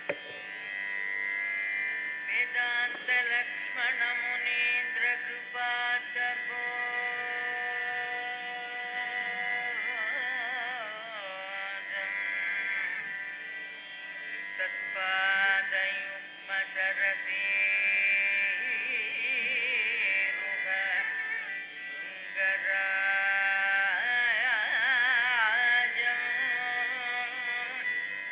वेदान्तलक्ष्मणमुनीन्द्रकृपातबोधम् तत्पादयुग्मसरसीरुह सुन्दराजम्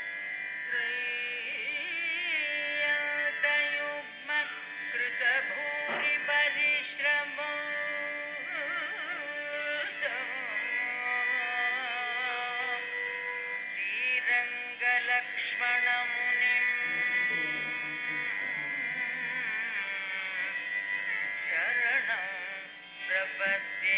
कृतभूरिपरिश्रमो श्रीरङ्गलक्ष्मणमुनिम् शरणं प्रपद्ये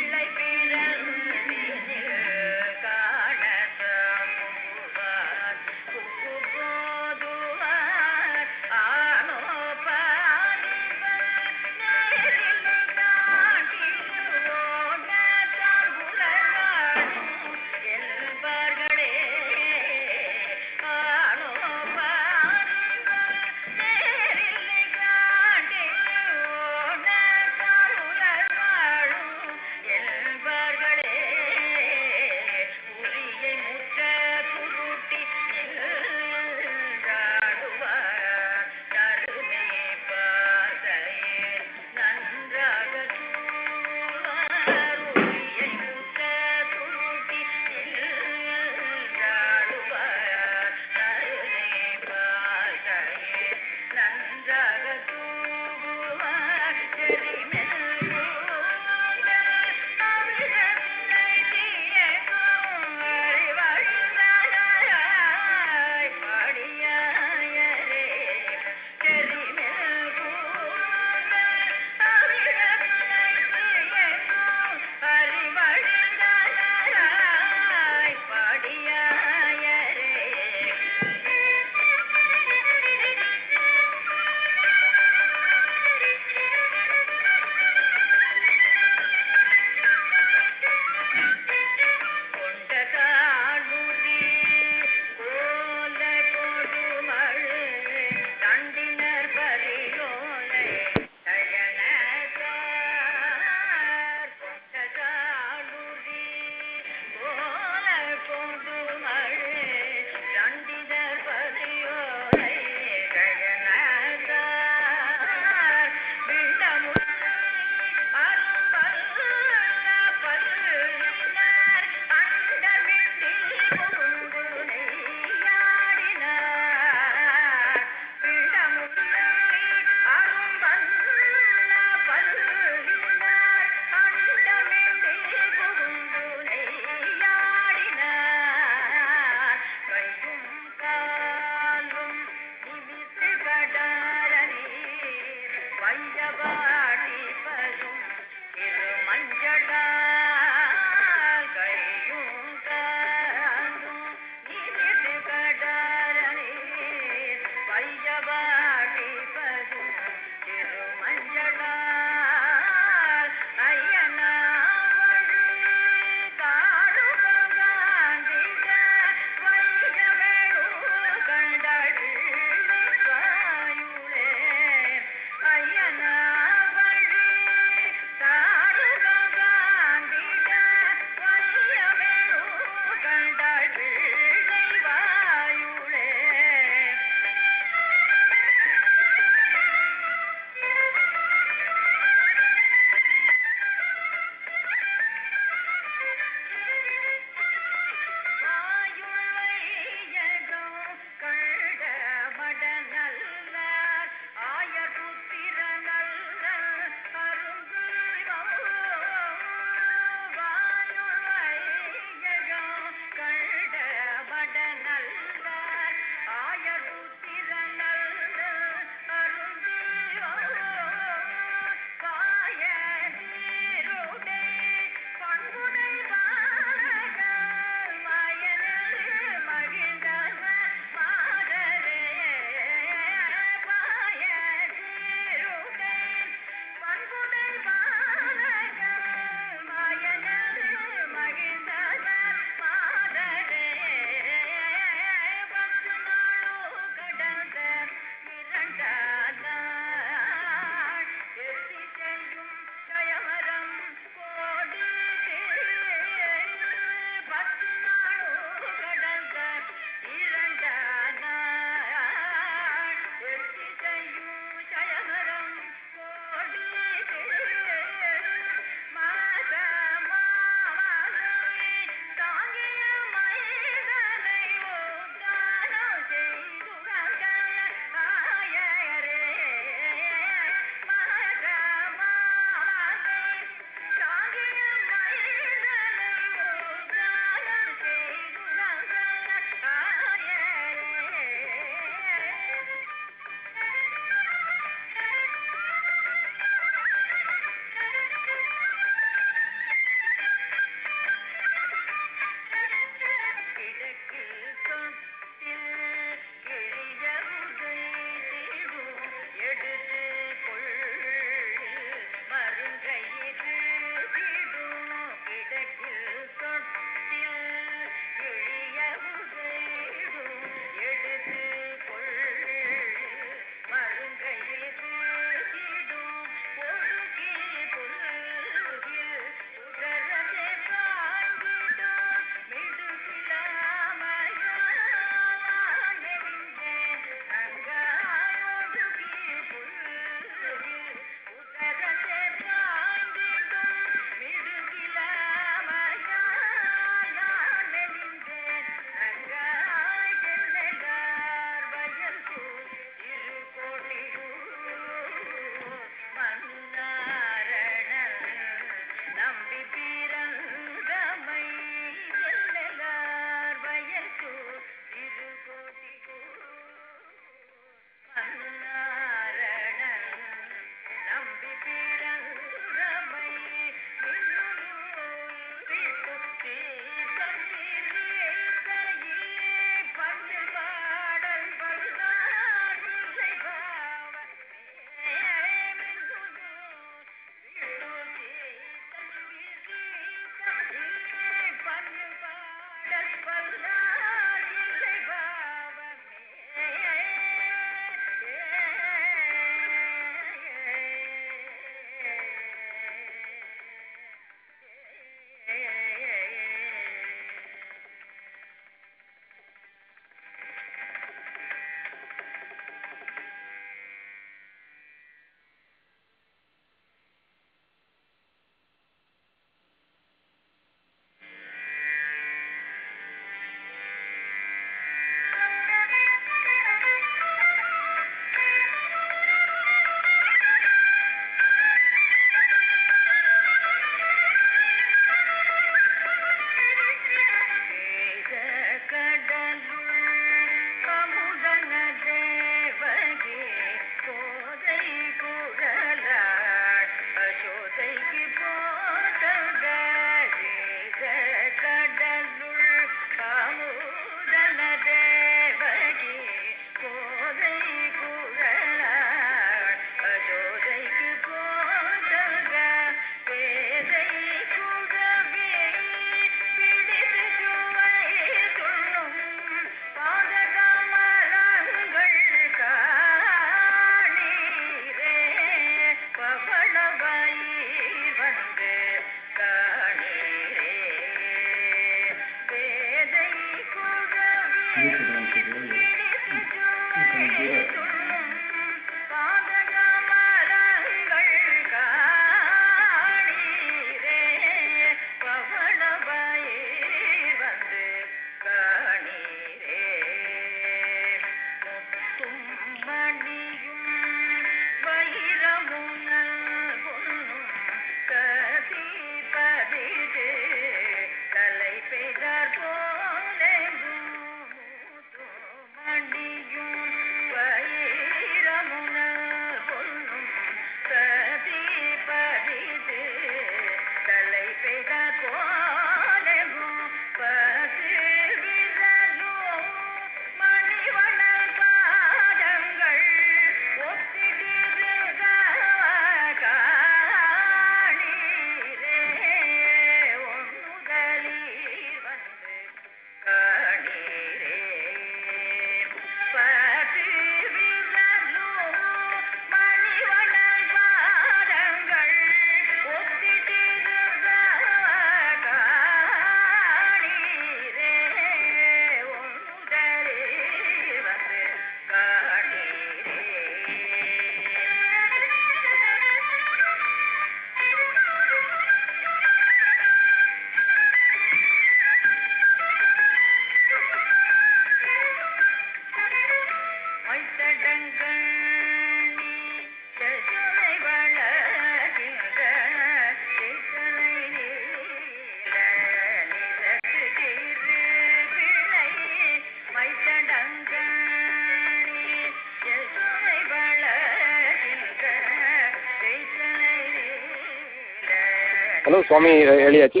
ஹலோ சுவாமி எழுதியாச்சு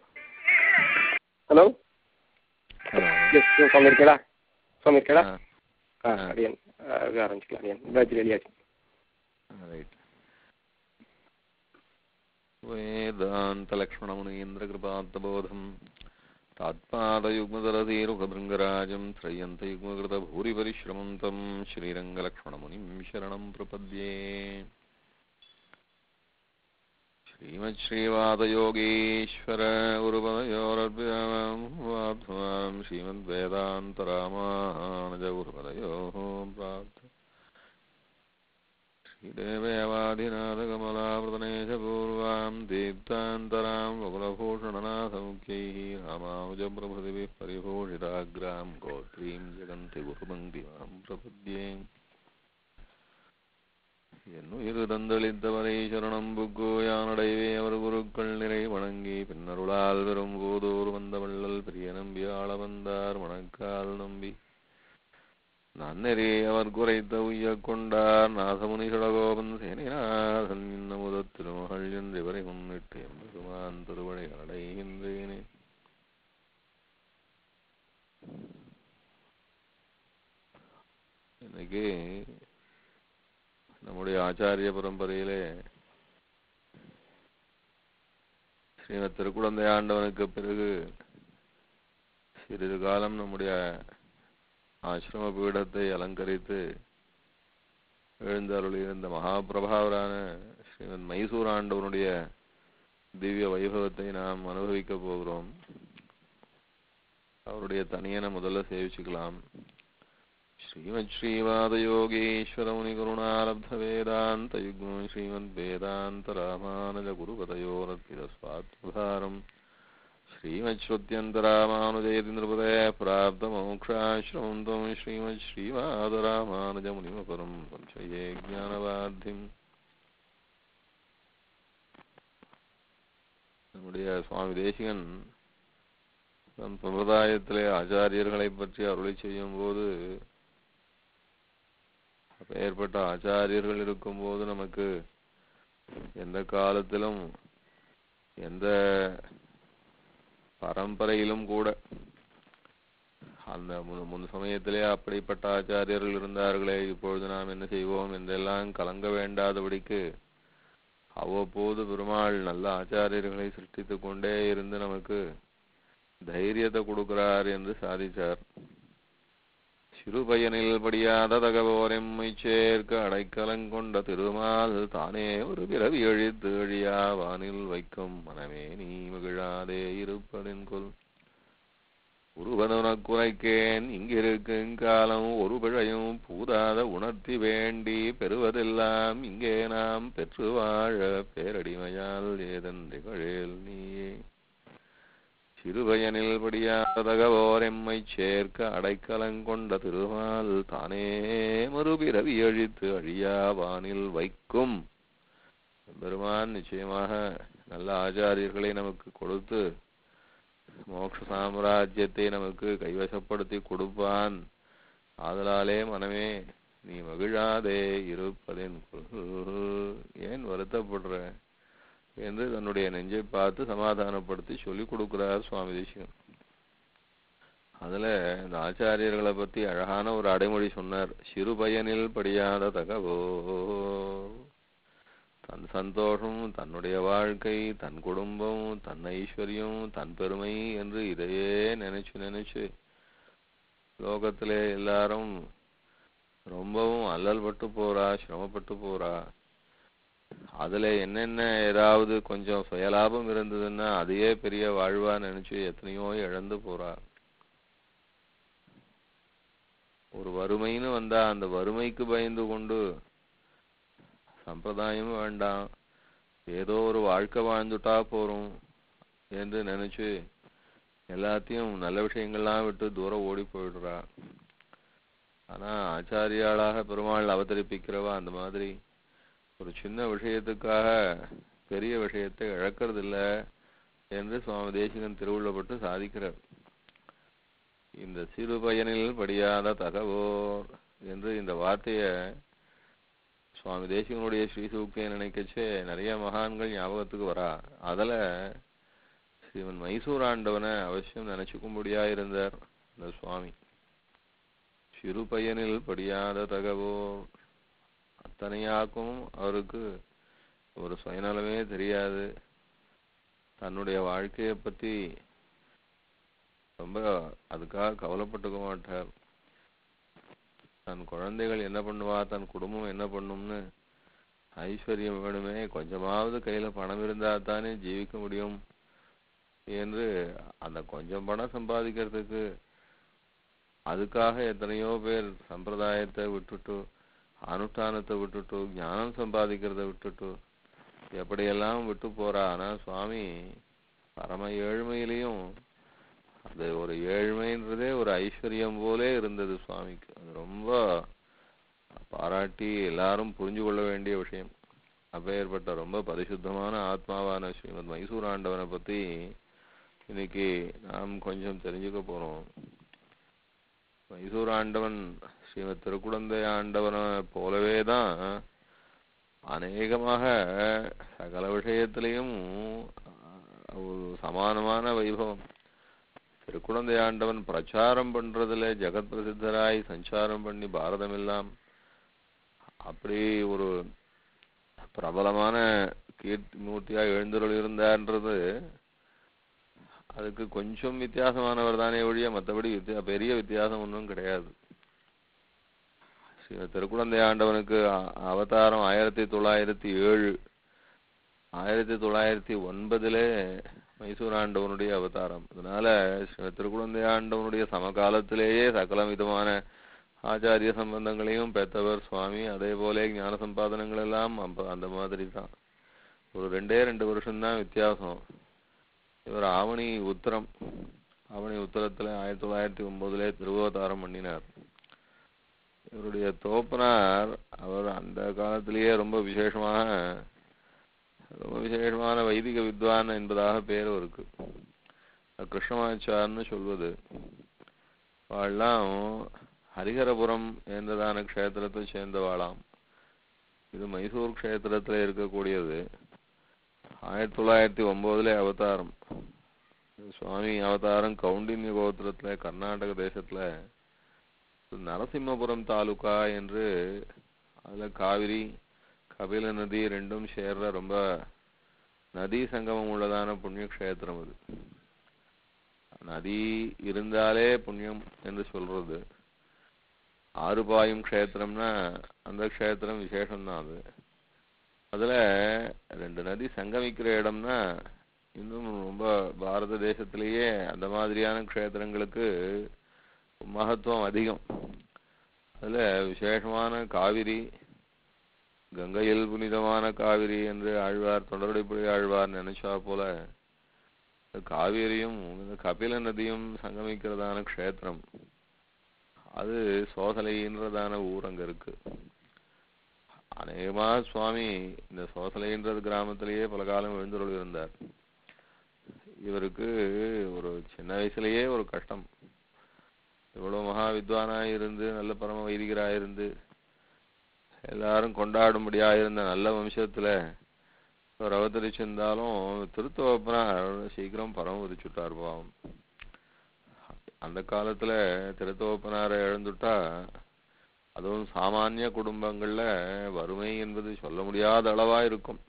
ஹலோ ஹலோ எஸ் சுவாமி இருக்கடா சுவாமி இருக்கடா ஆ ஆ அடியன் அது ஆரம்பிச்சுக்கலாம் அடியன் காயத்ரி எழுதியாச்சு రైట్ వేదాంతలక్ష్మణమునీంద్రకృపాత్తబోధం తాత్పాదయుగ్మదరధీరుఖభృంగరాజం శ్రయ్యంతయుగ్మకృతభూరిపరిశ్రమంతం శ్రీరంగలక్ష్మణమునిం శరణం ప్రపద్యే श्रीमच्छ्रीवादयोगीश्वर गुरुपदयोरभ्यां श्रीमद्वेदान्तरामानुज गुरुपदयोः प्रार्थ श्रीदेवयावाधिनाथकमलावृतनेशपूर्वां दीप्तान्तरां वकुलभूषणनाथमुख्यैः रामानुजप्रभृतिभिः परिभूषिताग्रां गोत्रीं जगन्ति गुरुपङ्क्तिमां प्रपद्ये என்னுயிர் தந்தளித்தவரை சரணம் புக்கு யானடைவே அவர் குருக்கள் நிறை வணங்கி பின்னருளால் வெறும் போதோர் வந்த வள்ளல் பிரிய நம்பி ஆள வந்தார் மணக்கால் நம்பி நன்னெறி அவர் குறைத்த உய்யக் கொண்டார் நாசமுனி சடகோபன் சேனிநாதன் இன்னமுத திருமகள் என்று இவரை முன்னிட்டு எம்பெருமான் திருவழி அடைகின்றேனே இன்னைக்கு நம்முடைய ஆச்சாரிய பரம்பரையிலே ஸ்ரீமத் திருக்குழந்தை ஆண்டவனுக்கு பிறகு சிறிது காலம் நம்முடைய ஆசிரம பீடத்தை அலங்கரித்து எழுந்தருளியிருந்த மகாபிரபாவரான ஸ்ரீமத் மைசூர் ஆண்டவனுடைய திவ்ய வைபவத்தை நாம் அனுபவிக்க போகிறோம் அவருடைய தனியனை முதல்ல சேவிச்சுக்கலாம் श्रीमच्छ्रीवादयोगीश्वरमुनिकरुणालब्धवेदान्तयुग्मं श्रीमद्वेदान्तरामानुजगुरुपदयोरर्पितस्वात्मभारम् श्रीमच्छ्रुत्यन्तरामानुजयति नृपदयः प्राप्तमोक्षाश्रमं त्वं श्रीमच्छ्रीवादरामानुजमुनिमपरं संशये ज्ञानवाद्धिम् நம்முடைய சுவாமி தேசிகன் தன் சம்பிரதாயத்திலே ஆச்சாரியர்களை பற்றி அருளை செய்யும் போது அப்பேற்பட்ட ஆச்சாரியர்கள் இருக்கும்போது நமக்கு எந்த காலத்திலும் எந்த பரம்பரையிலும் கூட அந்த முன் முன் சமயத்திலே அப்படிப்பட்ட ஆச்சாரியர்கள் இருந்தார்களே இப்பொழுது நாம் என்ன செய்வோம் என்றெல்லாம் கலங்க வேண்டாதபடிக்கு அவ்வப்போது பெருமாள் நல்ல ஆச்சாரியர்களை சிருஷ்டித்துக் கொண்டே இருந்து நமக்கு தைரியத்தை கொடுக்கிறார் என்று சாதிச்சார் சிறுபயனில் படியாத தகவோரெம்மை சேர்க்க அடைக்கலங்கொண்ட திருமால் தானே ஒரு பிறவி எழுத்து எழியா வானில் வைக்கும் மனமே நீ மகிழாதே இருப்பதென் கொல் உருவனுனக் குறைக்கேன் இங்கிருக்கும் காலம் ஒரு பிழையும் பூதாத உணர்த்தி வேண்டி பெறுவதெல்லாம் இங்கே நாம் பெற்று வாழ பேரடிமையால் ஏதன் திகழேல் நீயே சிறுவயனில் படியாதகவோர் எம்மைச் சேர்க்க அடைக்கலங்கொண்ட திருமால் தானே மறுபிறவி அழித்து அழியா வானில் வைக்கும் பெருமான் நிச்சயமாக நல்ல ஆச்சாரியர்களை நமக்கு கொடுத்து மோட்ச சாம்ராஜ்யத்தை நமக்கு கைவசப்படுத்தி கொடுப்பான் ஆதலாலே மனமே நீ மகிழாதே இருப்பதென் ஏன் வருத்தப்படுற என்று தன்னுடைய நெஞ்சை பார்த்து சமாதானப்படுத்தி சொல்லிக் கொடுக்கிறார் சுவாமி தேசிகன் அதுல இந்த ஆச்சாரியர்களை பத்தி அழகான ஒரு அடைமொழி சொன்னார் சிறு பயனில் படியாத தகவோ தன் சந்தோஷம் தன்னுடைய வாழ்க்கை தன் குடும்பம் தன் ஐஸ்வர்யம் தன் பெருமை என்று இதையே நினைச்சு நினைச்சு லோகத்திலே எல்லாரும் ரொம்பவும் அல்லல்பட்டு போறா சிரமப்பட்டு போறா அதுல என்னென்ன ஏதாவது கொஞ்சம் சுயலாபம் இருந்ததுன்னா அதையே பெரிய வாழ்வா நினைச்சு எத்தனையோ இழந்து போறா ஒரு வறுமைன்னு வந்தா அந்த வறுமைக்கு பயந்து கொண்டு சம்பிரதாயமும் வேண்டாம் ஏதோ ஒரு வாழ்க்கை வாழ்ந்துட்டா போறோம் என்று நினைச்சு எல்லாத்தையும் நல்ல விஷயங்கள்லாம் விட்டு தூரம் ஓடி போயிடுறா ஆனா ஆச்சாரியாளாக பெருமாள் அவதரிப்பிக்கிறவா அந்த மாதிரி ஒரு சின்ன விஷயத்துக்காக பெரிய விஷயத்தை இழக்கிறது இல்ல என்று சுவாமி தேசிகன் திருவுள்ளப்பட்டு சாதிக்கிறார் இந்த சிறு பயனில் படியாத தகவோர் என்று இந்த வார்த்தைய சுவாமி தேசிகனுடைய ஸ்ரீ சூக்தியை நினைக்கச்சே நிறைய மகான்கள் ஞாபகத்துக்கு வரா அதுல ஸ்ரீமன் மைசூர் ஆண்டவனை அவசியம் நினைச்சுக்கும்படியா இருந்தார் இந்த சுவாமி சிறு பையனில் படியாத தகவோர் அத்தனையாக்கும் அவருக்கு ஒரு சுயநலமே தெரியாது தன்னுடைய வாழ்க்கையை பத்தி ரொம்ப அதுக்காக கவலைப்பட்டுக்க மாட்டார் தன் குழந்தைகள் என்ன பண்ணுவா தன் குடும்பம் என்ன பண்ணும்னு ஐஸ்வர்யம் வேணுமே கொஞ்சமாவது கையில பணம் இருந்தா தானே ஜீவிக்க முடியும் என்று அந்த கொஞ்சம் பணம் சம்பாதிக்கிறதுக்கு அதுக்காக எத்தனையோ பேர் சம்பிரதாயத்தை விட்டுட்டு அனுஷ்டானத்தை விட்டுட்டு ஞானம் சம்பாதிக்கிறத விட்டுட்டு எப்படியெல்லாம் விட்டு போறா ஆனா சுவாமி பரம ஏழ்மையிலையும் அது ஒரு ஏழ்மைன்றதே ஒரு ஐஸ்வர்யம் போலே இருந்தது சுவாமிக்கு அது ரொம்ப பாராட்டி எல்லாரும் புரிஞ்சு கொள்ள வேண்டிய விஷயம் அப்பேற்பட்ட ரொம்ப பரிசுத்தமான ஆத்மாவான ஸ்ரீமத் மைசூர் ஆண்டவனை பத்தி இன்னைக்கு நாம் கொஞ்சம் தெரிஞ்சுக்க போறோம் மைசூர் ஆண்டவன் ஸ்ரீமத் திருக்குழந்தை ஆண்டவனை போலவே தான் அநேகமாக சகல விஷயத்திலையும் ஒரு சமானமான வைபவம் திருக்குழந்தை ஆண்டவன் பிரச்சாரம் பண்றதுல ஜெகத் பிரசித்தராய் சஞ்சாரம் பண்ணி பாரதம் எல்லாம் அப்படி ஒரு பிரபலமான கீர்த்தி மூர்த்தியா எழுந்தருள் இருந்தார்ன்றது அதுக்கு கொஞ்சம் வித்தியாசமானவர் தானே ஒழிய மற்றபடி வித்தியா பெரிய வித்தியாசம் ஒன்றும் கிடையாது ஸ்ரீ திருக்குழந்தை ஆண்டவனுக்கு அ- அவதாரம் ஆயிரத்தி தொள்ளாயிரத்தி ஏழு ஆயிரத்தி தொள்ளாயிரத்தி ஒன்பதுல மைசூர் ஆண்டவனுடைய அவதாரம் அதனால ஸ்ரீ திருக்குழந்தை ஆண்டவனுடைய சமகாலத்திலேயே சகல விதமான ஆச்சாரிய சம்பந்தங்களையும் பெற்றவர் சுவாமி அதே போல ஞான சம்பாதனங்கள் எல்லாம் அப்ப அந்த மாதிரி தான் ஒரு ரெண்டே ரெண்டு வருஷம்தான் வித்தியாசம் இவர் ஆவணி உத்தரம் ஆவணி உத்தரத்துல ஆயிரத்தி தொள்ளாயிரத்தி ஒன்பதுல திருவோதாரம் பண்ணினார் இவருடைய தோப்பனார் அவர் அந்த காலத்திலேயே ரொம்ப விசேஷமாக ரொம்ப விசேஷமான வைதிக வித்வான் என்பதாக பேர் இருக்கு கிருஷ்ணமாச்சார்னு சொல்வது வாழலாம் ஹரிஹரபுரம் என்றதான க்ஷேத்திரத்தை சேர்ந்தவாளாம் இது மைசூர் க்ஷேத்திரத்துல இருக்கக்கூடியது ஆயிரத்தி தொள்ளாயிரத்தி ஒன்பதுல அவதாரம் சுவாமி அவதாரம் கவுண்டின்ய கோத்திரத்துல கர்நாடக தேசத்துல நரசிம்மபுரம் தாலுகா என்று அதுல காவிரி கபில நதி ரெண்டும் சேர்ற ரொம்ப நதி சங்கமம் உள்ளதான புண்ணிய க்ஷேத்திரம் அது நதி இருந்தாலே புண்ணியம் என்று சொல்றது ஆறு பாயும் க்ஷேத்திரம்னா அந்த க்ஷேத்திரம் விசேஷம்தான் அது அதுல ரெண்டு நதி சங்கமிக்கிற இடம்னா இன்னும் ரொம்ப பாரத தேசத்திலேயே அந்த மாதிரியான க்ஷேத்திரங்களுக்கு மகத்துவம் அதிகம் அதுல விசேஷமான காவிரி கங்கையில் புனிதமான காவிரி என்று ஆழ்வார் தொண்டருடைப்புழி ஆழ்வார் நினைச்சா போல இந்த காவிரியும் இந்த கபில நதியும் சங்கமிக்கிறதான க்ஷேத்திரம் அது சோசலைன்றதான ஊர் அங்க இருக்கு அநேகமா சுவாமி இந்த சோசலைன்றது கிராமத்திலேயே பல காலம் எழுந்தருள் இருந்தார் இவருக்கு ஒரு சின்ன வயசுலயே ஒரு கஷ்டம் இவ்வளவு மகா வித்வானா இருந்து நல்ல பரம வைதிகரா இருந்து எல்லாரும் கொண்டாடும்படியா இருந்த நல்ல வம்சத்துல அவர் அவதரிச்சிருந்தாலும் திருத்தோப்பனார் சீக்கிரம் பரம உதிச்சுட்டார் பாவம் அந்த காலத்துல திருத்தோப்பனாரை இழந்துட்டா அதுவும் சாமானிய குடும்பங்கள்ல வறுமை என்பது சொல்ல முடியாத அளவா இருக்கும்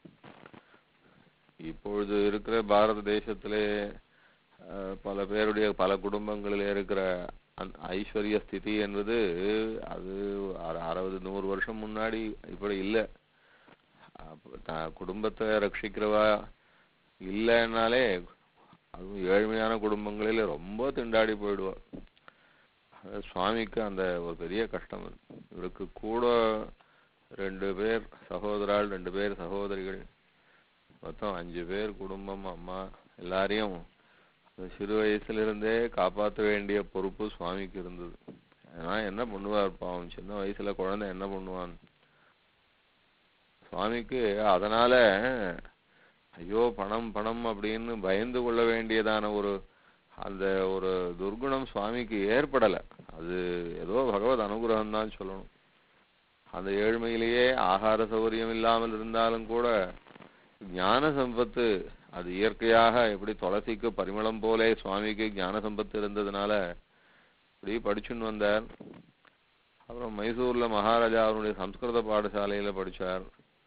இப்பொழுது இருக்கிற பாரத தேசத்திலே அஹ், பல பேருடைய பல குடும்பங்களில் இருக்கிற அந்த ஐஸ்வர்ய ஸ்திதி என்பது அது அற- அறுபது நூறு வருஷம் முன்னாடி இப்படி இல்லை அப்ப த- குடும்பத்தை ரட்சிக்கிறவா இல்லைன்னாலே அதுவும் ஏழ்மையான குடும்பங்களில் ரொம்ப திண்டாடி போயிடுவா அது சுவாமிக்கு அந்த ஒரு பெரிய கஷ்டம் அது. இவருக்கு கூட ரெண்டு பேர் சகோதரால் ரெண்டு பேர் சகோதரிகள் மொத்தம் அஞ்சு பேர் குடும்பம் அம்மா எல்லாரையும் அந்த சிறு வயசுல இருந்தே காப்பாற்ற வேண்டிய பொறுப்பு சுவாமிக்கு இருந்தது ஆனா என்ன பண்ணுவார் பாவம் சின்ன வயசுல குழந்தை என்ன பண்ணுவான் சுவாமிக்கு அதனால ஐயோ பணம் பணம் அப்படின்னு பயந்து கொள்ள வேண்டியதான ஒரு அந்த ஒரு துர்குணம் சுவாமிக்கு ஏற்படல அது ஏதோ பகவத் அனுகிரகம் தான் சொல்லணும் அந்த ஏழ்மையிலேயே ஆகார சௌகரியம் இல்லாமல் இருந்தாலும் கூட ஞான சம்பத்து அது இயற்கையாக எப்படி துளசிக்கு பரிமளம் போலே சுவாமிக்கு ஞான சம்பத்து இருந்ததுனால இப்படி படிச்சுன்னு வந்தார் அப்புறம் மைசூர்ல மகாராஜா அவருடைய சம்ஸ்கிருத பாடசாலையில படிச்சார்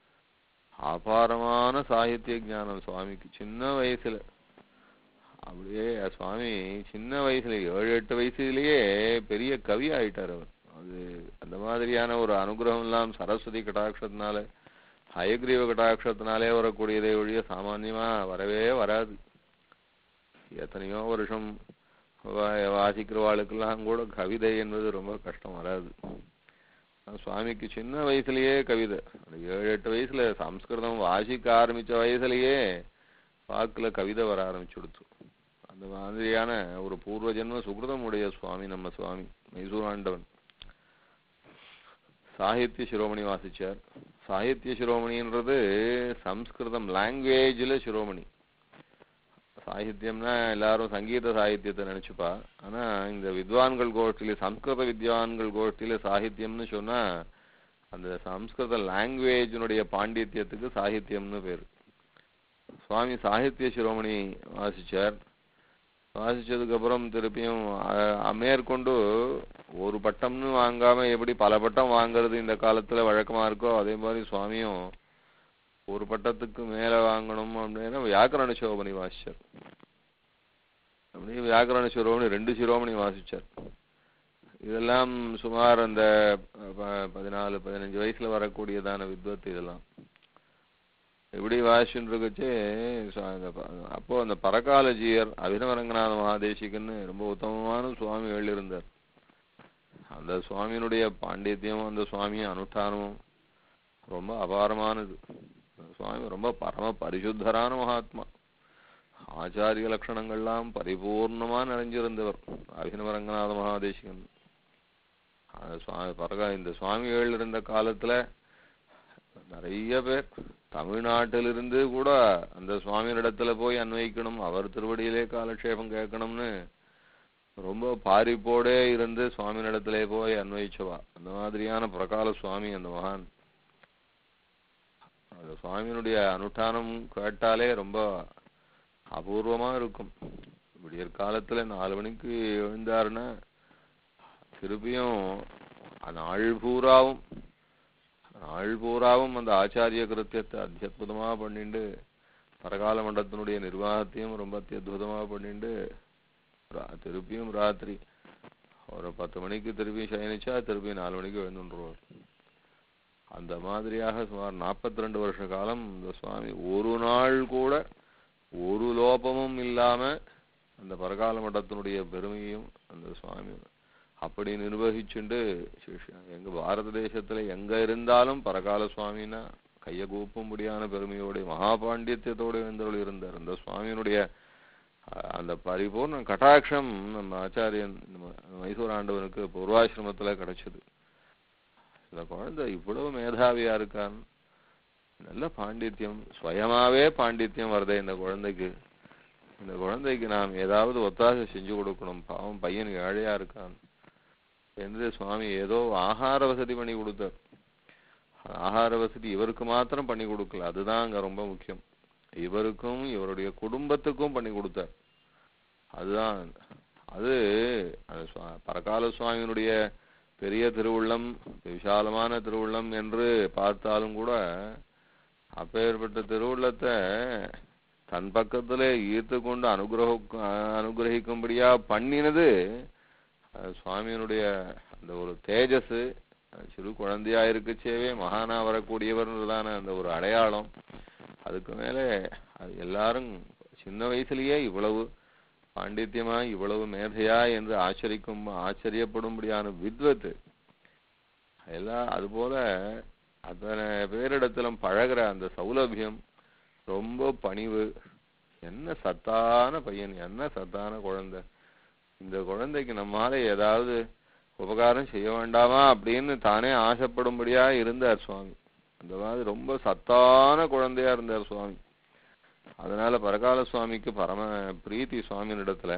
அபாரமான சாகித்ய ஞானம் சுவாமிக்கு சின்ன வயசுல அப்படியே சுவாமி சின்ன வயசுல ஏழு எட்டு வயசுலயே பெரிய கவி ஆயிட்டார் அவர் அது அந்த மாதிரியான ஒரு அனுகிரகம் எல்லாம் சரஸ்வதி கடாட்சத்தினால ஹயக்ரீவ கடாட்சத்தினாலே வரக்கூடியதை ஒழிய சாமான்யமா வரவே வராது எத்தனையோ வருஷம் வா- வாசிக்கிறவாளுக்கெல்லாம் கூட கவிதை என்பது ரொம்ப கஷ்டம் வராது ஆனா சுவாமிக்கு சின்ன வயசுலயே கவிதை அந்த ஏழு எட்டு வயசுல சம்ஸ்கிருதம் வாசிக்க ஆரம்பிச்ச வயசுலயே வாக்குல கவிதை வர ஆரம்பிச்சுடுத்து அந்த மாதிரியான ஒரு பூர்வ ஜென்ம சுகிருதம் உடைய சுவாமி நம்ம சுவாமி மைசூர் ஆண்டவன் சாகித்ய சிரோமணி வாசிச்சார் சாகித்ய சிரோமணின்றது சம்ஸ்கிருதம் லாங்குவேஜ்ல சிரோமணி சாகித்யம்னா எல்லாரும் சங்கீத சாகித்யத்தை நினைச்சுப்பா ஆனா இந்த வித்வான்கள் கோஷ்டியில சம்ஸ்கிருத வித்வான்கள் கோஷ்டியில சாகித்யம்னு சொன்னா அந்த சம்ஸ்கிருத லாங்குவேஜினுடைய பாண்டித்யத்துக்கு சாகித்யம்னு பேரு சுவாமி சாகித்ய சிரோமணி வாசிச்சார் வாசிச்சதுக்கு அப்புறம் திருப்பியும் அஹ், மேற்கொண்டு ஒரு பட்டம்னு வாங்காம எப்படி பல பட்டம் வாங்குறது இந்த காலத்துல வழக்கமா இருக்கோ அதே மாதிரி சுவாமியும் ஒரு பட்டத்துக்கு மேல வாங்கணும் அப்படின்னா வியாக்கரண சிரோமணி வாசிச்சார் அப்படியே வியாக்கரண சிரோமணி ரெண்டு சிரோமணி வாசிச்சார் இதெல்லாம் சுமார் அந்த ப- பதினாலு பதினஞ்சு வயசுல வரக்கூடியதான வித்வத் இதெல்லாம் இப்படி வாசிச்சுட்டு இருக்கச்சு சு- அந்த ப- அப்போ அந்த பரகாலஜியர் அபிநவரங்கநாத மகாதேசிகன்னு ரொம்ப உத்தமமான சுவாமிகள் இருந்தார் அந்த சுவாமியினுடைய பாண்டித்யமும் அந்த சுவாமியும் அனுஷ்டானமும் ரொம்ப அபாரமானது அந்த சுவாமி ரொம்ப பரம பரிசுத்தரான மகாத்மா ஆச்சாரிய லட்சணங்கள்லாம் பரிபூர்ணமா நிறைஞ்சிருந்தவர் அபிநவரங்கநாத மகாதேசிகன் அந்த சுவாமி பரகா இந்த சுவாமிகள் இருந்த காலத்துல நிறைய பேர் தமிழ்நாட்டிலிருந்து கூட அந்த சுவாமியினிடத்துல போய் அன்வைக்கணும் அவர் திருவடியிலே காலக்ஷேபம் கேட்கணும்னு ரொம்ப பாரிப்போடே இருந்து சுவாமியினிடத்திலே போய் அன்வயிச்சவா அந்த மாதிரியான பிரகால சுவாமி அந்த மகான் அந்த சுவாமியினுடைய அனுஷ்டானம் கேட்டாலே ரொம்ப அபூர்வமா இருக்கும் விடியற் காலத்துல நாலு மணிக்கு எழுந்தாருன்னா திருப்பியும் நாள் பூராவும் நாள் பூராவும் அந்த ஆச்சாரிய கிருத்தியத்தை அத்தியுதமா பண்ணிண்டு பரகால மண்டலத்தினுடைய நிர்வாகத்தையும் ரொம்ப அத்தியுதமா பண்ணிண்டு ரா- திருப்பியும் ராத்திரி ஒரு பத்து மணிக்கு திருப்பி சயனிச்சா திருப்பி நாலு மணிக்கு எழுந்துருவார் அந்த மாதிரியாக சுமார் 42 ரெண்டு வருஷ காலம் இந்த சுவாமி ஒரு நாள் கூட ஒரு லோபமும் இல்லாம அந்த பரகால மட்டத்தினுடைய பெருமையும் அந்த சுவாமி அப்படி நிர்வகிச்சுண்டு சிஷ்யன் எங்க பாரத தேசத்துல எங்க இருந்தாலும் பரகால சுவாமினா கைய கூப்பும்படியான பெருமையோட மகாபாண்டியத்தோட இருந்தவள் இருந்தார் அந்த சுவாமியினுடைய அஹ், அந்த பரிபூர்ண கட்டாட்சம் நம்ம ஆச்சாரியன் நம்ம மைசூர் ஆண்டவனுக்கு பூர்வாசிரமத்துல கிடைச்சது இந்த குழந்தை இவ்வளவு மேதாவியா இருக்கான் நல்ல பாண்டித்யம் சுயமாவே பாண்டித்யம் வருதே இந்த குழந்தைக்கு இந்த குழந்தைக்கு நாம் ஏதாவது ஒத்தாசை செஞ்சு கொடுக்கணும் பாவம் பையன் ஏழையா இருக்கான் என்று சுவாமி ஏதோ ஆகார வசதி பண்ணி கொடுத்தார் ஆகார வசதி இவருக்கு மாத்திரம் பண்ணி கொடுக்கல அதுதான் அங்க ரொம்ப முக்கியம் இவருக்கும் இவருடைய குடும்பத்துக்கும் பண்ணி கொடுத்தார் அதுதான் அது அந்த சுவா- பரகால சுவாமியினுடைய பெரிய திருவுள்ளம் விசாலமான திருவுள்ளம் என்று பார்த்தாலும் கூட அப்பேற்பட்ட திருவுள்ளத்தை தன் பக்கத்திலே ஈர்த்து கொண்டு அனுகிரக அனுகிரகிக்கும்படியா பண்ணினது அது சுவாமியினுடைய அந்த ஒரு தேஜஸ் சிறு குழந்தையா இருக்கச்சேவே மகானா வரக்கூடியவர்ன்றதான அந்த ஒரு அடையாளம் அதுக்கு மேலே அது எல்லாரும் சின்ன வயசுலயே இவ்வளவு பாண்டித்யமா இவ்வளவு மேதையா என்று ஆச்சரிக்கும் ஆச்சரியப்படும்படியான வித்வத்து எல்லாம் அதுபோல அத்தனை பேரிடத்திலும் பழகுற அந்த சௌலபியம் ரொம்ப பணிவு என்ன சத்தான பையன் என்ன சத்தான குழந்தை இந்த குழந்தைக்கு நம்மால ஏதாவது உபகாரம் செய்ய வேண்டாமா அப்படின்னு தானே ஆசைப்படும்படியா இருந்தார் சுவாமி அந்த மாதிரி ரொம்ப சத்தான குழந்தையா இருந்தார் சுவாமி அதனால பரகால சுவாமிக்கு பரம பிரீத்தி சுவாமியினிடத்துல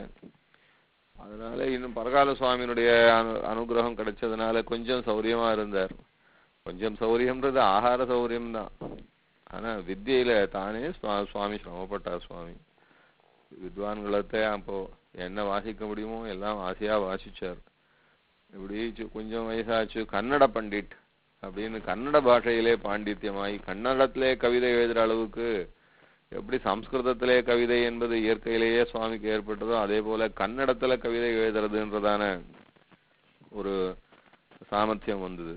அதனால இன்னும் பரகால சுவாமியினுடைய அனு அனுகிரகம் கிடைச்சதுனால கொஞ்சம் சௌரியமா இருந்தார் கொஞ்சம் சௌரியம்ன்றது ஆகார சௌரியம் தான் ஆனா வித்தியில தானே சுவா- சுவாமி சிரமப்பட்டார் சுவாமி வித்வான்களத்தை அப்போ என்ன வாசிக்க முடியுமோ எல்லாம் ஆசையா வாசிச்சார் இப்படி சி- கொஞ்சம் வயசாச்சு கன்னட பண்டிட் அப்படின்னு கன்னட பாஷையிலே பாண்டித்யமாய் கன்னடத்திலே கவிதை எழுதுற அளவுக்கு எப்படி சம்ஸ்கிருதத்திலே கவிதை என்பது இயற்கையிலேயே சுவாமிக்கு ஏற்பட்டதோ அதே போல கன்னடத்துல கவிதை எழுதுறதுன்றதான ஒரு சாமர்த்தியம் வந்தது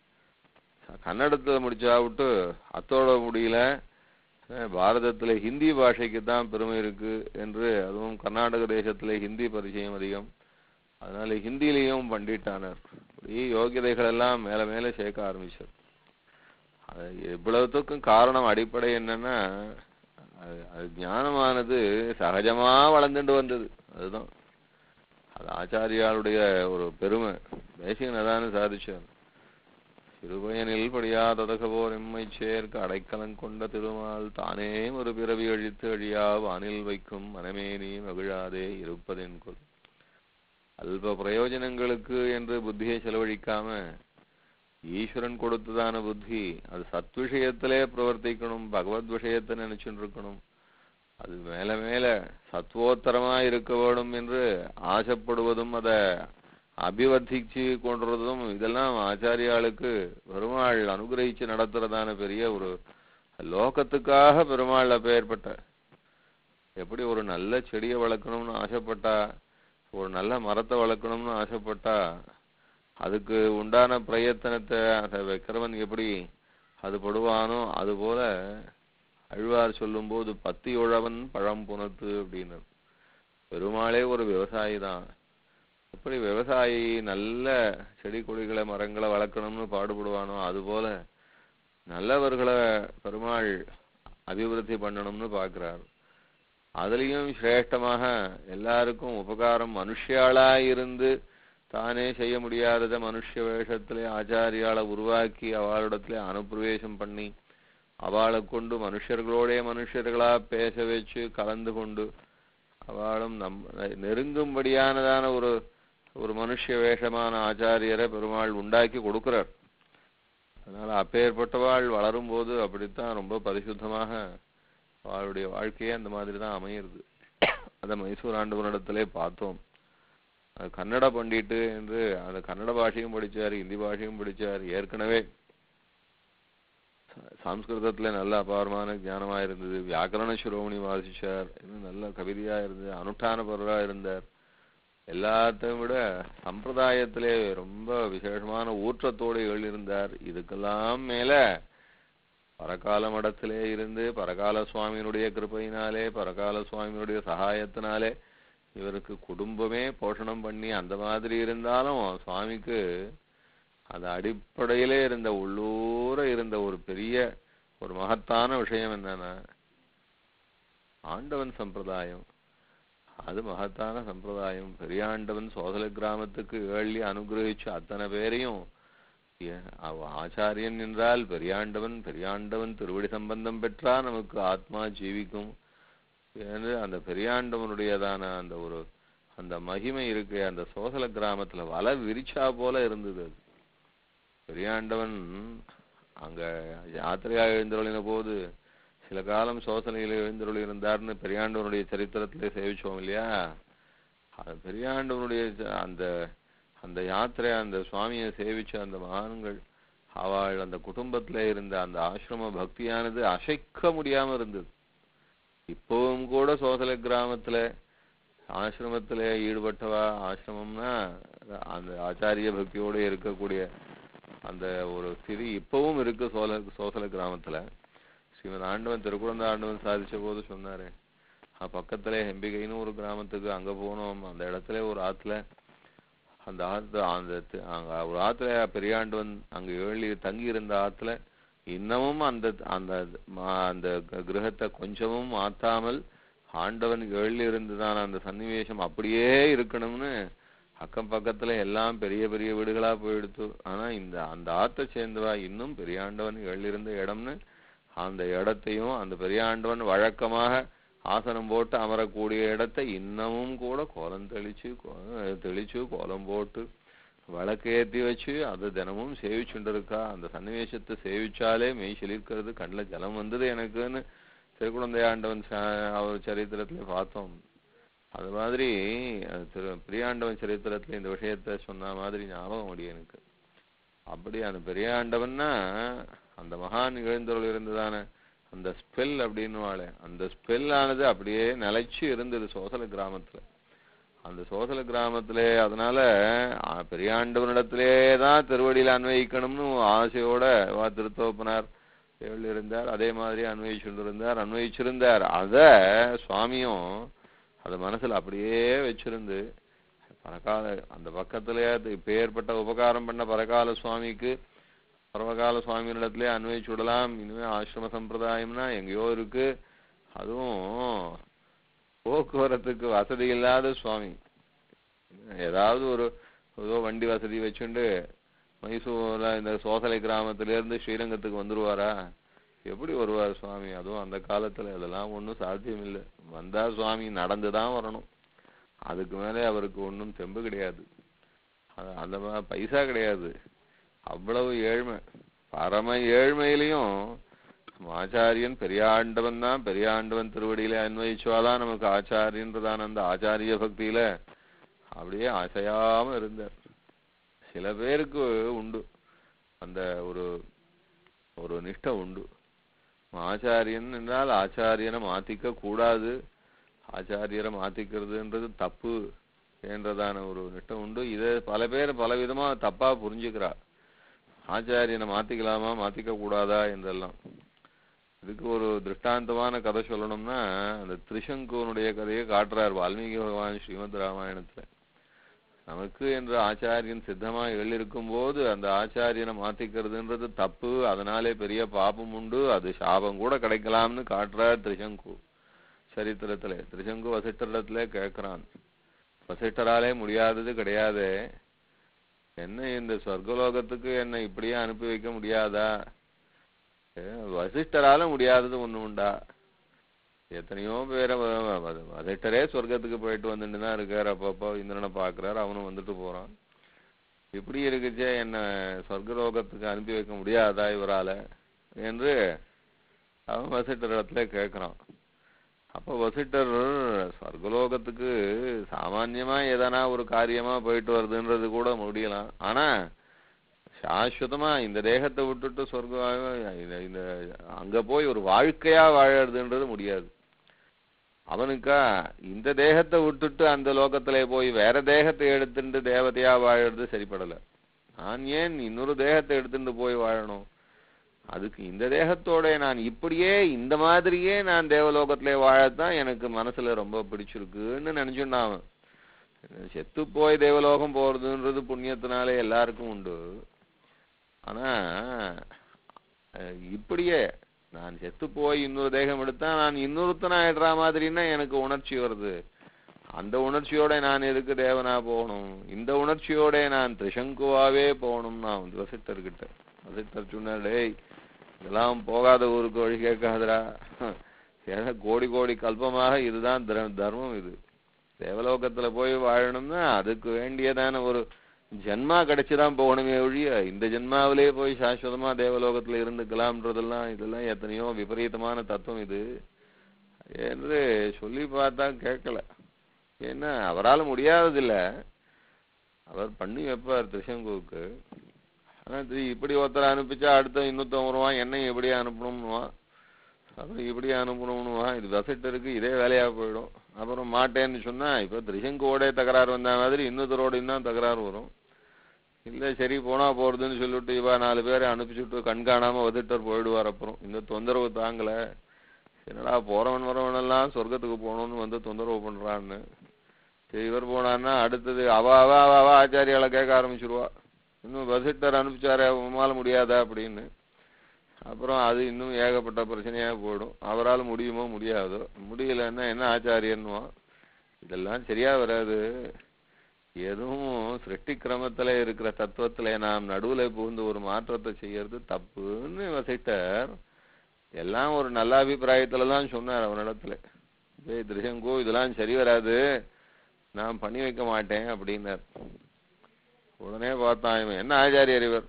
கன்னடத்துல முடிச்சா விட்டு அத்தோட முடியல அஹ் பாரதத்துல ஹிந்தி பாஷைக்கு தான் பெருமை இருக்கு என்று அதுவும் கர்நாடக தேசத்துல ஹிந்தி பரிச்சயம் அதிகம் அதனால ஹிந்திலையும் பண்டிட்டானார் இப்படி யோகியதைகள் எல்லாம் மேல மேல சேர்க்க ஆரம்பிச்சார் அது இவ்வளவுத்துக்கும் காரணம் அடிப்படை என்னன்னா அது அது ஞானமானது சகஜமா வளர்ந்துட்டு வந்தது அதுதான் அது ஆச்சாரியாளுடைய ஒரு பெருமை தேசிகன் அதான சாதிச்சார் சிறுபயனில் படியாததகவோர் எம்மை சேர்க்க அடைக்கலம் கொண்ட திருமால் தானே ஒரு பிறவி அழித்து அழியா வானில் வைக்கும் மனமே நீ மகிழாதே இருப்பதென் கொல் அல்ப பிரயோஜனங்களுக்கு என்று புத்தியை செலவழிக்காம ஈஸ்வரன் கொடுத்ததான புத்தி அது சத் விஷயத்திலே பிரவர்த்திக்கணும் பகவத் விஷயத்தை நினைச்சுட்டு இருக்கணும் அது மேல மேல சத்வோத்தரமா இருக்க வேணும் என்று ஆசைப்படுவதும் அதை அபிவர்த்திச்சு கொண்டுறதும் இதெல்லாம் ஆச்சாரியாளுக்கு பெருமாள் அனுகிரகிச்சு நடத்துறதான பெரிய ஒரு லோகத்துக்காக பெருமாள் அப்பேற்பட்ட எப்படி ஒரு நல்ல செடியை வளர்க்கணும்னு ஆசைப்பட்டா ஒரு நல்ல மரத்தை வளர்க்கணும்னு ஆசைப்பட்டா அதுக்கு உண்டான பிரயத்தனத்தை அதை வைக்கிறவன் எப்படி அது படுவானோ அது போல அழ்வார் சொல்லும்போது பத்தி உழவன் பழம் புனத்து அப்படின்னு பெருமாளே ஒரு விவசாயி தான் எப்படி விவசாயி நல்ல செடி கொடிகளை மரங்களை வளர்க்கணும்னு பாடுபடுவானோ அது போல நல்லவர்களை பெருமாள் அபிவிருத்தி பண்ணணும்னு பார்க்கிறார் அதுலயும் சிரேஷ்டமாக எல்லாருக்கும் உபகாரம் மனுஷியாளா இருந்து தானே செய்ய முடியாததை மனுஷ வேஷத்திலே ஆச்சாரியாளை உருவாக்கி அவளிடத்திலே அனுப்பிரவேசம் பண்ணி அவளை கொண்டு மனுஷர்களோடே மனுஷர்களா பேச வச்சு கலந்து கொண்டு அவளும் நம் நெருங்கும்படியானதான ஒரு ஒரு மனுஷ வேஷமான ஆச்சாரியரை பெருமாள் உண்டாக்கி கொடுக்கிறார் அதனால அப்பேற்பட்டவாள் வளரும் போது அப்படித்தான் ரொம்ப பரிசுத்தமாக அவளுடைய வாழ்க்கையே அந்த மாதிரி தான் அமையிறது அதை மைசூர் ஆண்டவனிடத்திலே பார்த்தோம் அது கன்னட பண்டிட்டு என்று அந்த கன்னட பாஷையும் படிச்சார் ஹிந்தி பாஷையும் படிச்சார் ஏற்கனவே சம்ஸ்கிருதத்துல நல்ல அபாரமான ஞானமா இருந்தது வியாக்கரண சிரோமணி வாசிச்சார் இன்னும் நல்ல கவிதையா இருந்தது அனுஷ்டான பொருளா இருந்தார் எல்லாத்தையும் விட சம்பிரதாயத்திலே ரொம்ப விசேஷமான ஊற்றத்தோடு எழுதியிருந்தார் இதுக்கெல்லாம் மேல பரகால மடத்திலே இருந்து பரகால சுவாமியினுடைய கிருபையினாலே பரகால சுவாமியினுடைய சகாயத்தினாலே இவருக்கு குடும்பமே போஷணம் பண்ணி அந்த மாதிரி இருந்தாலும் சுவாமிக்கு அது அடிப்படையிலே இருந்த உள்ளூர இருந்த ஒரு பெரிய ஒரு மகத்தான விஷயம் என்னன்னா ஆண்டவன் சம்பிரதாயம் அது மகத்தான சம்பிரதாயம் பெரியாண்டவன் சோதல கிராமத்துக்கு ஏழி அனுகிரகிச்சு அத்தனை பேரையும் ஏ- அவ ஆச்சாரியன் என்றால் பெரியாண்டவன் பெரியாண்டவன் திருவடி சம்பந்தம் பெற்றா நமக்கு ஆத்மா ஜீவிக்கும் என்று அந்த பெரியாண்டவனுடையதான அந்த ஒரு அந்த மகிமை இருக்கு அந்த சோசல கிராமத்துல வலை விரிச்சா போல இருந்தது அது பெரியாண்டவன் அங்க யாத்திரையா எழுந்தருளின போது சில காலம் சோசனையில் எழுந்தருளி இருந்தார்னு பெரியாண்டவனுடைய சரித்திரத்திலே சேவிச்சோம் இல்லையா அது பெரியாண்டவனுடைய ச- அந்த அந்த யாத்திரை அந்த சுவாமியை சேவிச்ச அந்த மகான்கள் அவள் அந்த குடும்பத்துல இருந்த அந்த ஆசிரம பக்தியானது அசைக்க முடியாம இருந்தது இப்பவும் கூட சோசல கிராமத்துல ஆசிரமத்துல ஈடுபட்டவா ஆசிரமம்னா அந்த ஆச்சாரிய பக்தியோட இருக்கக்கூடிய அந்த ஒரு ஸ்திதி இப்பவும் இருக்கு சோல சோசல கிராமத்துல ஸ்ரீமத் ஆண்டவன் திருக்குழந்த ஆண்டவன் சாதிச்ச போது சொன்னாரு அஹ் பக்கத்துல ஹெம்பிகைன்னு ஒரு கிராமத்துக்கு அங்க போனோம் அந்த இடத்துல ஒரு ஆத்துல அந்த ஆத்து அந்த தி- அங்க ஒரு ஆத்துல பெரியாண்டவன் அங்க ஏழி தங்கி இருந்த ஆத்துல இன்னமும் அந்த அந்த மா- அந்த க- கிரகத்தை கொஞ்சமும் மாத்தாமல் ஆண்டவன் எழுதி இருந்ததான அந்த சன்னிவேஷம் அப்படியே இருக்கணும்னு அக்கம் பக்கத்துல எல்லாம் பெரிய பெரிய வீடுகளா போயிடுத்து ஆனா இந்த அந்த ஆத்தை சேர்ந்தவா இன்னும் பெரியாண்டவன் எழுதியிருந்த இடம்னு அந்த இடத்தையும் அந்த பெரியாண்டவன் வழக்கமாக ஆசனம் போட்டு அமரக்கூடிய இடத்தை இன்னமும் கூட கோலம் தெளிச்சு கோ- தெளிச்சு கோலம் போட்டு விளக்கேத்தி வச்சு அது தினமும் சேவிச்சுட்டு இருக்கா அந்த சன்னிவேஷத்தை சேவிச்சாலே மெய் சிலிர்க்கிறது கண்ணுல ஜலம் வந்தது எனக்குன்னு திருக்குழந்தை ஆண்டவன் ச- அவர் சரித்திரத்துல பார்த்தோம் அது மாதிரி அஹ், திரு பிரியாண்டவன் சரித்திரத்துல இந்த விஷயத்த சொன்ன மாதிரி ஞாபகம் முடியும் எனக்கு அப்படி அந்த பெரியாண்டவன்னா அந்த மகான் எழுந்தருள் இருந்ததான அந்த ஸ்பெல் அப்படின்னு அந்த ஸ்பெல் ஆனது அப்படியே நிலைச்சு இருந்தது சோசல கிராமத்துல அந்த சோசல கிராமத்திலே அதனால ஆ, பெரியாண்டவனிடத்திலே தான் திருவடியில அன்வயிக்கணும்னு ஆசையோட வா திருத்தோப்பனார் எழுதி இருந்தார் அதே மாதிரி அன்வயிச்சுட்டு இருந்தார் அன்வயிச்சிருந்தார் அத சுவாமியும் அத மனசுல அப்படியே வச்சிருந்து பரகால அந்த பக்கத்திலே அது இப்பேற்பட்ட உபகாரம் பண்ண பரகால சுவாமிக்கு பரவகால சுவாமியிடத்திலே அன்வயிச்சு விடலாம் இனிமே ஆசிரம சம்பிரதாயம்னா எங்கேயோ இருக்கு அதுவும் போக்குவரத்துக்கு வசதி இல்லாத சுவாமி ஏதாவது ஒரு ஏதோ வண்டி வசதி வச்சுண்டு மைசூர்ல இந்த சோசலை கிராமத்துல இருந்து ஸ்ரீரங்கத்துக்கு வந்துருவாரா எப்படி வருவார் சுவாமி அதுவும் அந்த காலத்துல இதெல்லாம் ஒண்ணும் சாத்தியம் இல்லை வந்தா சுவாமி நடந்துதான் வரணும் அதுக்கு மேலே அவருக்கு ஒண்ணும் தெம்பு கிடையாது அது- அந்த மா- பைசா கிடையாது அவ்வளவு ஏழ்மை பரம ஏழ்மையிலையும் ஆச்சாரியன் பெரியாண்டவன் தான் பெரியாண்டவன் திருவடியில அன்வயிச்சுவாதான் நமக்கு ஆச்சாரியன்றதான அந்த ஆச்சாரிய பக்தியில அப்படியே அசையாம இருந்தார் சில பேருக்கு உண்டு அந்த ஒரு ஒரு நிஷ்டை உண்டு ஆச்சாரியன் என்றால் ஆச்சாரியனை மாத்திக்க கூடாது ஆச்சாரியரை மாத்திக்கிறதுன்றது தப்பு என்றதான ஒரு நிஷ்டை உண்டு இதை பல பேர் பல விதமா தப்பா புரிஞ்சுக்கிறா ஆச்சாரியனை மாத்திக்கலாமா மாத்திக்க கூடாதா என்றெல்லாம் இதுக்கு ஒரு திருஷ்டாந்தமான கதை சொல்லணும்னா அந்த திரிசங்குவனுடைய கதையை காட்டுறார் வால்மீகி பகவான் ஸ்ரீமத் ராமாயணத்துல நமக்கு என்ற ஆச்சாரியன் சித்தமா எழுதியிருக்கும் போது அந்த ஆச்சாரியனை மாத்திக்கிறதுன்றது தப்பு அதனாலே பெரிய பாபம் உண்டு அது சாபம் கூட கிடைக்கலாம்னு காட்டுறார் திரிசங்கு சரித்திரத்துல திரிசங்கு வசிஷ்டரிடத்துல கேட்கிறான் வசிஷ்டராலே முடியாதது கிடையாது என்ன இந்த சொர்க்கலோகத்துக்கு என்ன இப்படியே அனுப்பி வைக்க முடியாதா ஏ, வசிஷ்டரால முடியாதது ஒண்ணு உண்டா எத்தனையோ பேரை வ- வ- வ- வசிஷ்டரே சொர்க்கத்துக்கு போயிட்டு வந்துட்டு தான் இருக்காரு அப்பப்போ இந்திரனை பார்க்கறாரு அவனும் வந்துட்டு போறான் இப்படி இருக்குச்சே என்ன சொர்க்கலோகத்துக்கு அனுப்பி வைக்க முடியாதா இவரால என்று அவன் வசிஷ்டர் இடத்துல கேட்கறான் அப்ப வசிட்டர் சொர்க்கலோகத்துக்கு சாமான்யமா எதனா ஒரு காரியமா போயிட்டு வருதுன்றது கூட முடியலாம் ஆனா சாஸ்வதமா இந்த தேகத்தை விட்டுட்டு சொர்க்கம் இந்த இந்த அங்க போய் ஒரு வாழ்க்கையா வாழறதுன்றது முடியாது அவனுக்கா இந்த தேகத்தை விட்டுட்டு அந்த லோகத்திலே போய் வேற தேகத்தை எடுத்துட்டு தேவதையா வாழறது சரிப்படல நான் ஏன் இன்னொரு தேகத்தை எடுத்துட்டு போய் வாழணும் அதுக்கு இந்த தேகத்தோட நான் இப்படியே இந்த மாதிரியே நான் தேவலோகத்திலே வாழத்தான் எனக்கு மனசுல ரொம்ப பிடிச்சிருக்குன்னு நினைச்சுட்டான் அவன் செத்து போய் தேவலோகம் போறதுன்றது புண்ணியத்தினாலே எல்லாருக்கும் உண்டு ஆனா அஹ், இப்படியே நான் செத்து போய் இன்னொரு தேகம் எடுத்தா நான் இன்னொருத்தனா ஆயிடுற மாதிரின்னா எனக்கு உணர்ச்சி வருது அந்த உணர்ச்சியோட நான் எதுக்கு தேவனா போகணும் இந்த உணர்ச்சியோட நான் திரிசங்குவாவே போகணும் நான் வசிட்டர்கிட்ட வசிட்டர் சொன்னார் டேய் இதெல்லாம் போகாத ஊருக்கு வழி கேட்காதடா ஏன்னா கோடி கோடி கல்பமாக இதுதான் தர- தர்மம் இது தேவலோகத்துல போய் வாழணும்னா அதுக்கு வேண்டியதான ஒரு ஜென்மா கிடைச்சுதான் போகணுமே ஒழிய இந்த ஜென்மாவிலே போய் சாஸ்வதமா தேவலோகத்துல இருந்துக்கலாம்ன்றதெல்லாம் இதெல்லாம் எத்தனையோ விபரீதமான தத்துவம் இது என்று சொல்லி பார்த்தா கேட்கல ஏன்னா அவரால் முடியாததில்ல அவர் பண்ணி வைப்பார் திருஷங்குவுக்கு ஆனா திரு- இப்படி ஒருத்தரை அனுப்பிச்சா அடுத்த இன்னொருத்தன் வருவான் என்னையும் எப்படியே அனுப்பணும்னுவான் அப்புறம் இப்படியே அனுப்பணும்னுவான் இது வசட்டருக்கு இதே வேலையா போயிடும் அப்புறம் மாட்டேன்னு சொன்னா இப்ப திரிசங்கோட தகராறு வந்த மாதிரி இன்னொருத்தரோட இன்னும் தகராறு வரும் இல்ல சரி போனா போறதுன்னு சொல்லிட்டு இவா நாலு பேரை அனுப்பிச்சுட்டு கண்காணாம வதிட்டர் போயிடுவார் அப்புறம் இந்த தொந்தரவு தாங்கல என்னடா போறவன் வரவன் எல்லாம் சொர்க்கத்துக்கு போகணும்னு வந்து தொந்தரவு பண்றான்னு சரி இவர் போனான்னா அடுத்தது அவ அவ அவ அவ ஆச்சாரியால கேட்க ஆரம்பிச்சிருவா இன்னும் வசிட்டர் அனுப்பிச்சாரே உமால முடியாதா அப்படின்னு அப்புறம் அது இன்னும் ஏகப்பட்ட பிரச்சனையா போயிடும் அவரால் முடியுமோ முடியாதோ முடியலன்னா என்ன ஆச்சாரியன்னுவான் இதெல்லாம் சரியா வராது எதுவும் சிருஷ்டி கிரமத்துல இருக்கிற தத்துவத்துல நாம் நடுவுல புகுந்து ஒரு மாற்றத்தை செய்யறது தப்புன்னு வசிட்டர் எல்லாம் ஒரு நல்ல அபிப்பிராயத்துல தான் சொன்னார் அவனிடத்துல டேய் திருஷங்கோ இதெல்லாம் சரி வராது நான் பண்ணி வைக்க மாட்டேன் அப்படின்னார் உடனே பார்த்தான் இவன் என்ன ஆச்சாரியர் இவர்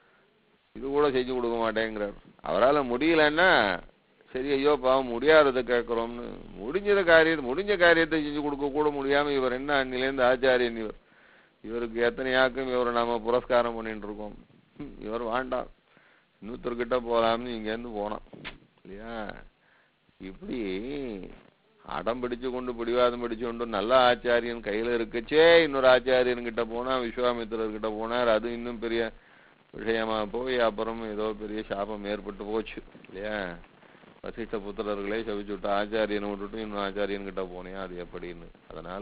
இது கூட செஞ்சு கொடுக்க மாட்டேங்கிறார் அவரால முடியலன்னா சரி ஐயோ பாவம் முடியாததை கேட்குறோம்னு முடிஞ்சத காரியத்தை முடிஞ்ச காரியத்தை செஞ்சு கொடுக்க கூட முடியாம இவர் என்ன அன்னிலேருந்து ஆச்சாரியன் இவர் இவருக்கு எத்தனையாக்கும் இவரை நாம புரஸ்காரம் பண்ணிட்டு இருக்கோம் ஹம், இவர் வேண்டாம் இன்னொருத்தர்கிட்ட போலாம்னு இங்கேருந்து போனான் இல்லையா இப்படி அடம் பிடிச்சு கொண்டு பிடிவாதம் பிடிச்சு கொண்டு நல்ல ஆச்சாரியன் கையில இருக்கச்சே இன்னொரு ஆச்சாரியன் கிட்ட போனா விஸ்வாமித்திரர் கிட்ட போனார் அது இன்னும் பெரிய விஷயமா போய் அப்புறம் ஏதோ பெரிய சாபம் ஏற்பட்டு போச்சு இல்லையா வசிஷ்ட புத்திரர்களே சபிச்சு விட்டு ஆச்சாரியனை விட்டுட்டு இன்னும் ஆச்சாரியன் கிட்ட போனியா அது எப்படின்னு அதனால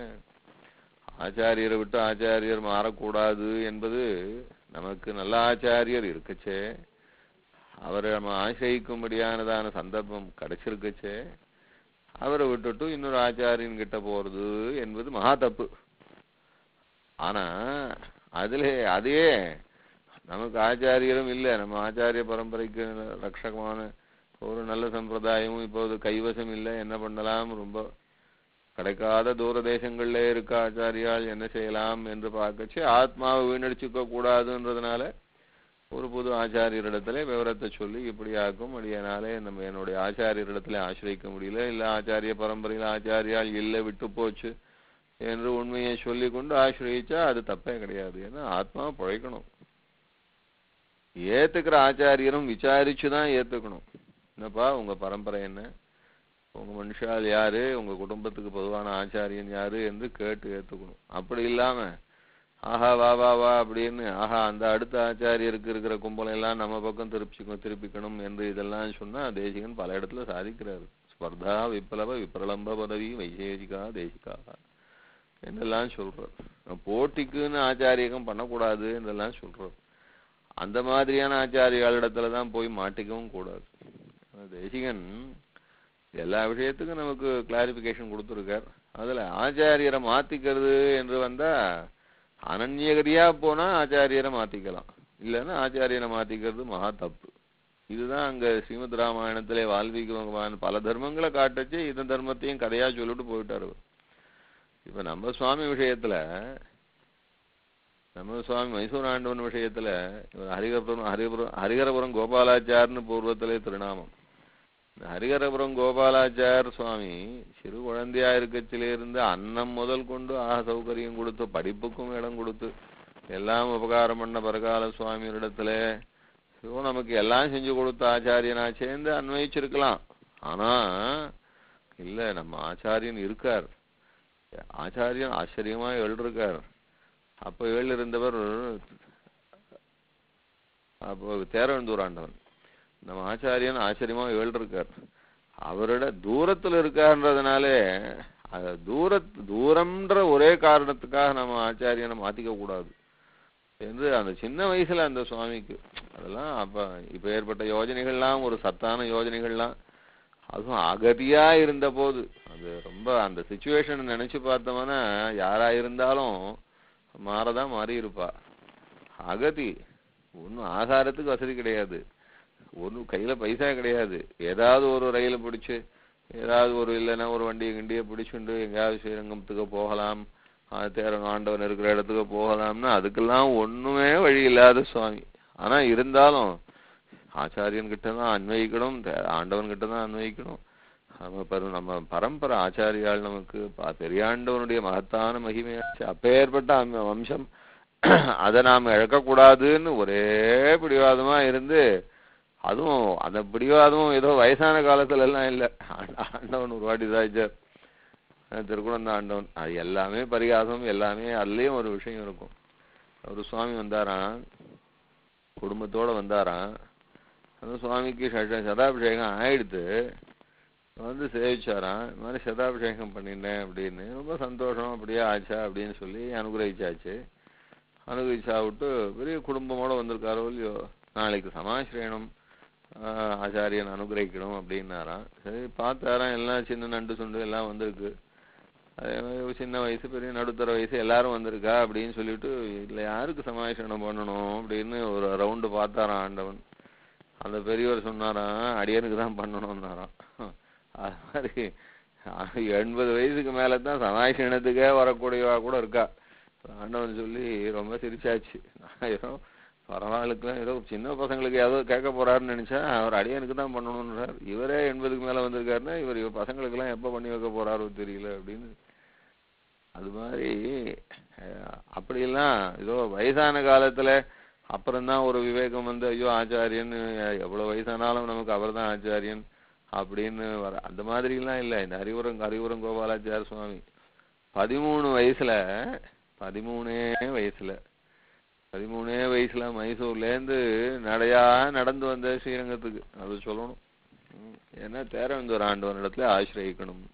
ஆச்சாரியரை விட்டு ஆச்சாரியர் மாறக்கூடாது என்பது நமக்கு நல்ல ஆச்சாரியர் இருக்கச்சே அவரை நம்ம ஆசிரியிக்கும்படியானதான சந்தர்ப்பம் கிடைச்சிருக்கச்சே அவரை விட்டுட்டு இன்னொரு ஆச்சாரியன் கிட்ட போறது என்பது மகா தப்பு ஆனா அதுல அதே நமக்கு ஆச்சாரியரும் இல்லை நம்ம ஆச்சாரிய பரம்பரைக்கு ரட்சகமான ஒரு நல்ல சம்பிரதாயமும் இப்போது கைவசம் இல்லை என்ன பண்ணலாம் ரொம்ப கிடைக்காத தூர தேசங்கள்ல இருக்க ஆச்சாரியால் என்ன செய்யலாம் என்று பார்க்கச்சு ஆத்மாவை வீணடிச்சுக்க கூடாதுன்றதுனால ஒரு புது ஆச்சாரியரிடத்துல விவரத்தை சொல்லி இப்படி ஆக்கும் அடியனாலே நம்ம என்னுடைய ஆச்சாரியரிடத்துல ஆசிரியிக்க முடியல இல்ல ஆச்சாரிய பரம்பரையில் ஆச்சாரியால் இல்லை விட்டு போச்சு என்று உண்மையை சொல்லி கொண்டு ஆசிரியிச்சா அது தப்பே கிடையாது ஏன்னா ஆத்மா பிழைக்கணும் ஏத்துக்கிற ஆச்சாரியரும் விசாரிச்சு தான் ஏத்துக்கணும் என்னப்பா உங்க பரம்பரை என்ன உங்க மனுஷால் யாரு உங்க குடும்பத்துக்கு பொதுவான ஆச்சாரியன் யாரு என்று கேட்டு ஏத்துக்கணும் அப்படி இல்லாம ஆஹா வா வா வா அப்படின்னு ஆஹா அந்த அடுத்த ஆச்சாரியருக்கு இருக்கிற கும்பலம் எல்லாம் நம்ம பக்கம் திருப்பிக்கணும் திருப்பிக்கணும் என்று இதெல்லாம் சொன்னா தேசிகன் பல இடத்துல சாதிக்கிறாரு ஸ்பர்தா விப்ளவ விப்ரலம்ப பதவி வைசேஷிகா தேசிகா என்றெல்லாம் சொல்றார் போட்டிக்குன்னு ஆச்சாரியகம் பண்ணக்கூடாது என்றெல்லாம் சொல்றார் அந்த மாதிரியான ஆச்சாரியாளிடத்துல தான் போய் மாட்டிக்கவும் கூடாது தேசிகன் எல்லா விஷயத்துக்கும் நமக்கு கிளாரிபிகேஷன் கொடுத்துருக்கார் அதுல ஆச்சாரியரை மாத்திக்கிறது என்று வந்தா அனன்யகதியா போனா ஆச்சாரியரை மாத்திக்கலாம் இல்லைன்னா ஆச்சாரியரை மாத்திக்கிறது மகா தப்பு இதுதான் அங்க ஸ்ரீமத் ராமாயணத்திலே வால்மீகி பகவான் பல தர்மங்களை காட்டச்சு இந்த தர்மத்தையும் கதையா சொல்லிட்டு போயிட்டாரு அவர். இப்ப நம்ம சுவாமி விஷயத்துல நம்ம சுவாமி மைசூர் ஆண்டவன் விஷயத்துல இவர் ஹரிகரபுரம் ஹரிபுரம் ஹரிகரபுரம் கோபாலாச்சார்னு பூர்வத்திலே திருநாமம் இந்த ஹரிகரபுரம் கோபாலாச்சார் சுவாமி சிறு குழந்தையா இருக்கச்சிலிருந்து அன்னம் முதல் கொண்டு ஆக சௌகரியம் கொடுத்து படிப்புக்கும் இடம் கொடுத்து எல்லாம் உபகாரம் பண்ண பரகால சுவாமியிடத்துல ஸோ நமக்கு எல்லாம் செஞ்சு கொடுத்த ஆச்சாரியனா சேர்ந்து அன்வயிச்சிருக்கலாம் ஆனா இல்ல நம்ம ஆச்சாரியன் இருக்கார் ஆச்சாரியன் ஆச்சரியமா எழுதிருக்கார் அப்ப எழுதிருந்தவர் அப்போ தேரவந்தூர் ஆண்டவன் நம்ம ஆச்சாரியன் ஆச்சரியமா எழுதிருக்கார் அவரோட தூரத்துல இருக்காருன்றதுனாலே அது தூர தூரம்ன்ற ஒரே காரணத்துக்காக நம்ம ஆச்சாரியனை மாத்திக்க கூடாது என்று அந்த சின்ன வயசுல அந்த சுவாமிக்கு அதெல்லாம் அப்ப இப்ப ஏற்பட்ட யோஜனைகள்லாம் ஒரு சத்தான யோஜனைகள்லாம் அதுவும் அகதியா இருந்த போது அது ரொம்ப அந்த சுச்சுவேஷன் நினைச்சு பார்த்தோம்னா யாரா இருந்தாலும் மாறதான் மாறி இருப்பா அகதி ஒன்றும் ஆகாரத்துக்கு வசதி கிடையாது ஒன்றும் கையில பைசா கிடையாது ஏதாவது ஒரு ரயில பிடிச்சு ஏதாவது ஒரு இல்லைன்னா ஒரு வண்டியை கிண்டியை பிடிச்சுண்டு எங்கேயாவது ஸ்ரீரங்கத்துக்கு போகலாம் ஆஹ் தேரன் ஆண்டவன் இருக்கிற இடத்துக்கு போகலாம்னா அதுக்கெல்லாம் ஒண்ணுமே வழி இல்லாத சுவாமி ஆனா இருந்தாலும் ஆச்சாரியன் கிட்ட தான் அன்வயிக்கணும் தே- ஆண்டவன் கிட்ட தான் அன்வயிக்கணும் நம்ம பரு நம்ம பரம்பரை ஆச்சாரியால் நமக்கு பா- பெரியாண்டவனுடைய மகத்தான மகிமையாச்சு அப்பேற்பட்ட அம்- வம்சம் அதை நாம் இழக்கக்கூடாதுன்னு ஒரே பிடிவாதமா இருந்து அதுவும் அந்த பிடிவாதமும் ஏதோ வயசான காலத்துல எல்லாம் இல்ல ஆண்ட- ஆண்டவன் ஒரு வாட்டி சாய்ச்சார் திருக்குழந்த ஆண்டவன் அது எல்லாமே பரிகாசம் எல்லாமே அதுலயும் ஒரு விஷயம் இருக்கும் ஒரு சுவாமி வந்தாராம் குடும்பத்தோட வந்தாராம் அந்த சுவாமிக்கு சத- சதாபிஷேகம் ஆயிடுத்து வந்து சேவிச்சாராம் இந்த மாதிரி சதாபிஷேகம் பண்ணினேன் அப்படின்னு ரொம்ப சந்தோஷம் அப்படியே ஆச்சா அப்படின்னு சொல்லி அனுகிரகிச்சாச்சு அனுகிரகிச்சா விட்டு பெரிய குடும்பமோட வந்திருக்காரோ இல்லையோ நாளைக்கு சமாசிரயணம் ஆஹ் ஆச்சாரியன் அனுகிரகிக்கணும் அப்படின்னாராம் சரி பார்த்தாராம் எல்லாம் சின்ன நண்டு சுண்டு எல்லாம் வந்திருக்கு அதே மாதிரி ஒரு சின்ன வயசு பெரிய நடுத்தர வயசு எல்லாரும் வந்திருக்கா அப்படின்னு சொல்லிட்டு இல்ல யாருக்கு சமாவேசனம் பண்ணணும் அப்படின்னு ஒரு ரவுண்டு பார்த்தாராம் ஆண்டவன் அந்த பெரியவர் சொன்னாராம் அடியனுக்கு தான் பண்ணணும்னாராம் அது மாதிரி எண்பது வயசுக்கு மேல தான் சமாவேசனத்துக்கே வரக்கூடியவா கூட இருக்கா ஆண்டவன் சொல்லி ரொம்ப சிரிச்சாச்சு நான் ஏதோ பரவாயில்லுக்குலாம் ஏதோ சின்ன பசங்களுக்கு ஏதோ கேட்க போறாருன்னு நினைச்சா அவர் அடியனுக்கு தான் பண்ணணும்ன்றார் இவரே எண்பதுக்கு மேல வந்திருக்காருன்னா இவர் இவர் பசங்களுக்கெல்லாம் எப்ப பண்ணி வைக்க போறாரோ தெரியல அப்படின்னு அது மாதிரி அஹ், அப்படியெல்லாம் ஏதோ வயசான காலத்துல அப்புறம்தான் ஒரு விவேகம் வந்து ஐயோ ஆச்சாரியன் எவ்வளவு வயசானாலும் நமக்கு அவர்தான் ஆச்சாரியன் அப்படின்னு வர அந்த மாதிரிலாம் இல்லை இந்த அறிவுரம் அறிவுரம் கோபாலாச்சார சுவாமி பதிமூணு வயசுல பதிமூணே வயசுல பதிமூணே வயசுல மைசூர்ல இருந்து நடையா நடந்து வந்த ஸ்ரீரங்கத்துக்கு அது சொல்லணும் ம், ஏன்னா தேரவந்தூர் ஆண்டவனிடத்துல ஆசிரயிக்கணும்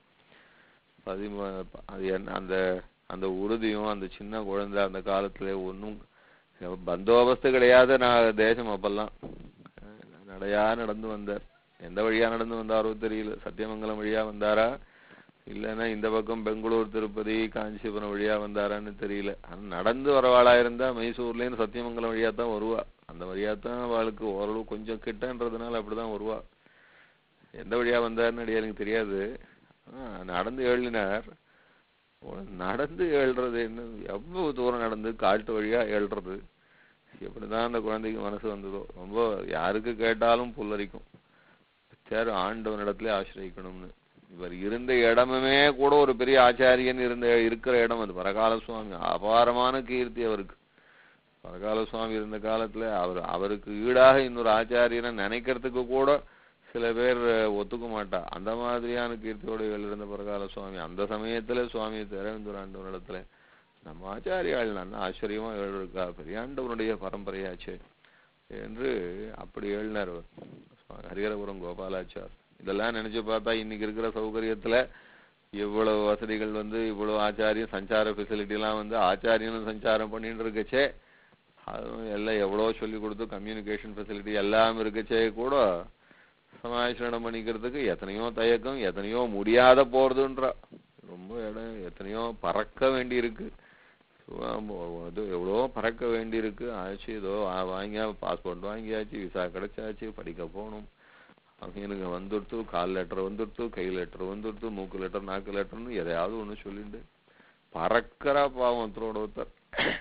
பதிமூ அது என்ன அந்த அந்த உறுதியும் அந்த சின்ன குழந்தை அந்த காலத்துல ஒன்றும் பந்தோபஸ்து கிடையாத நான் தேசம் அப்பெல்லாம் அஹ் நடையா நடந்து வந்தார் எந்த வழியா நடந்து வந்தாரோ தெரியல சத்தியமங்கலம் வழியா வந்தாரா இல்லைன்னா இந்த பக்கம் பெங்களூர் திருப்பதி காஞ்சிபுரம் வழியா வந்தாரான்னு தெரியல ஆனா நடந்து வரவாளா இருந்தா மைசூர்ல இருந்து சத்தியமங்கலம் வழியா தான் வருவா அந்த வழியா தான் அவளுக்கு ஓரளவு கொஞ்சம் கிட்டன்றதுனால அப்படிதான் வருவா எந்த வழியா வந்தாருன்னு அடி எனக்கு தெரியாது ஆனா நடந்து எழுதினார் நடந்து எழுறது என்ன எவ்வளவு தூரம் நடந்து காட்டு வழியா எழுறது எப்படிதான் அந்த குழந்தைக்கு மனசு வந்ததோ ரொம்ப யாருக்கு கேட்டாலும் புல்லரிக்கும் சரி ஆண்டவனிடத்துல ஆசிரியக்கணும்னு இவர் இருந்த இடமுமே கூட ஒரு பெரிய ஆச்சாரியன் இருந்த இருக்கிற இடம் அது பரகால சுவாமி அபாரமான கீர்த்தி அவருக்கு பரகால சுவாமி இருந்த காலத்துல அவர் அவருக்கு ஈடாக இன்னொரு ஆச்சாரியனை நினைக்கிறதுக்கு கூட சில பேர் ஒத்துக்க மாட்டா அந்த மாதிரியான கீர்த்தியோட இருந்த பரகால சுவாமி அந்த சமயத்துல சுவாமி திரவேந்தூர் ஆண்டவனிடத்துல நம்ம ஆச்சாரியாள் நல்ல ஆச்சரியமா எழுதிருக்கா பெரியாண்டவனுடைய பரம்பரையாச்சு என்று அப்படி எழுதினார் அவர். ஹரிஹரபுரம் கோபாலாச்சார் இதெல்லாம் நினைச்சு பார்த்தா இன்னைக்கு இருக்கிற சௌகரியத்துல இவ்வளவு வசதிகள் வந்து இவ்வளவு ஆச்சாரியம் சஞ்சார ஃபெசிலிட்டி எல்லாம் வந்து ஆச்சாரியனும் சஞ்சாரம் பண்ணிட்டு இருக்கச்சே அதுவும் எல்லாம் எவ்வளோ சொல்லி கொடுத்து கம்யூனிகேஷன் ஃபெசிலிட்டி எல்லாம் இருக்கச்சே கூட சமாச்சரணம் பண்ணிக்கிறதுக்கு எத்தனையோ தயக்கம் எத்தனையோ முடியாத போறதுன்றா ரொம்ப இடம் எத்தனையோ பறக்க வேண்டி இருக்கு இது எவ்வளோ பறக்க வேண்டி இருக்கு ஆச்சு ஏதோ வா- வாங்கியா பாஸ்போர்ட் வாங்கியாச்சு விசா கிடைச்சாச்சு படிக்க போகணும் எனக்கு வந்துடுத்து கால் லெட்டர் வந்துடுத்து கை லெட்டர் வந்துடுத்து மூக்கு லெட்டர் நாக்கு லெட்டர்னு எதையாவது ஒண்ணு சொல்லிட்டு பறக்கிறா பாவம் ஒருத்தரோட ஒருத்தர்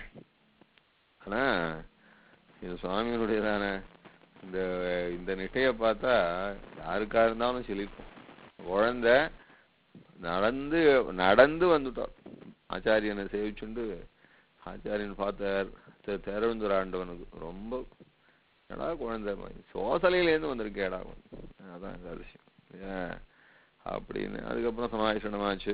ஆனா இது சுவாமியினுடையதான இந்த இந்த நிட்டைய பார்த்தா யாருக்கா இருந்தாலும் சிலிக்கும் குழந்தை நடந்து நடந்து வந்துட்டார் ஆச்சாரியனை சேவிச்சுண்டு ஆச்சாரியன் பார்த்தார் தெ- தேரவந்தூர் ஆண்டவனுக்கு ரொம்ப என்னடா குழந்தை மாதிரி சோசலையிலேருந்து வந்திருக்கேடா அதான் இந்த அதிசயம் ஏன் அப்படின்னு அதுக்கப்புறம் சமாவேசனமாச்சு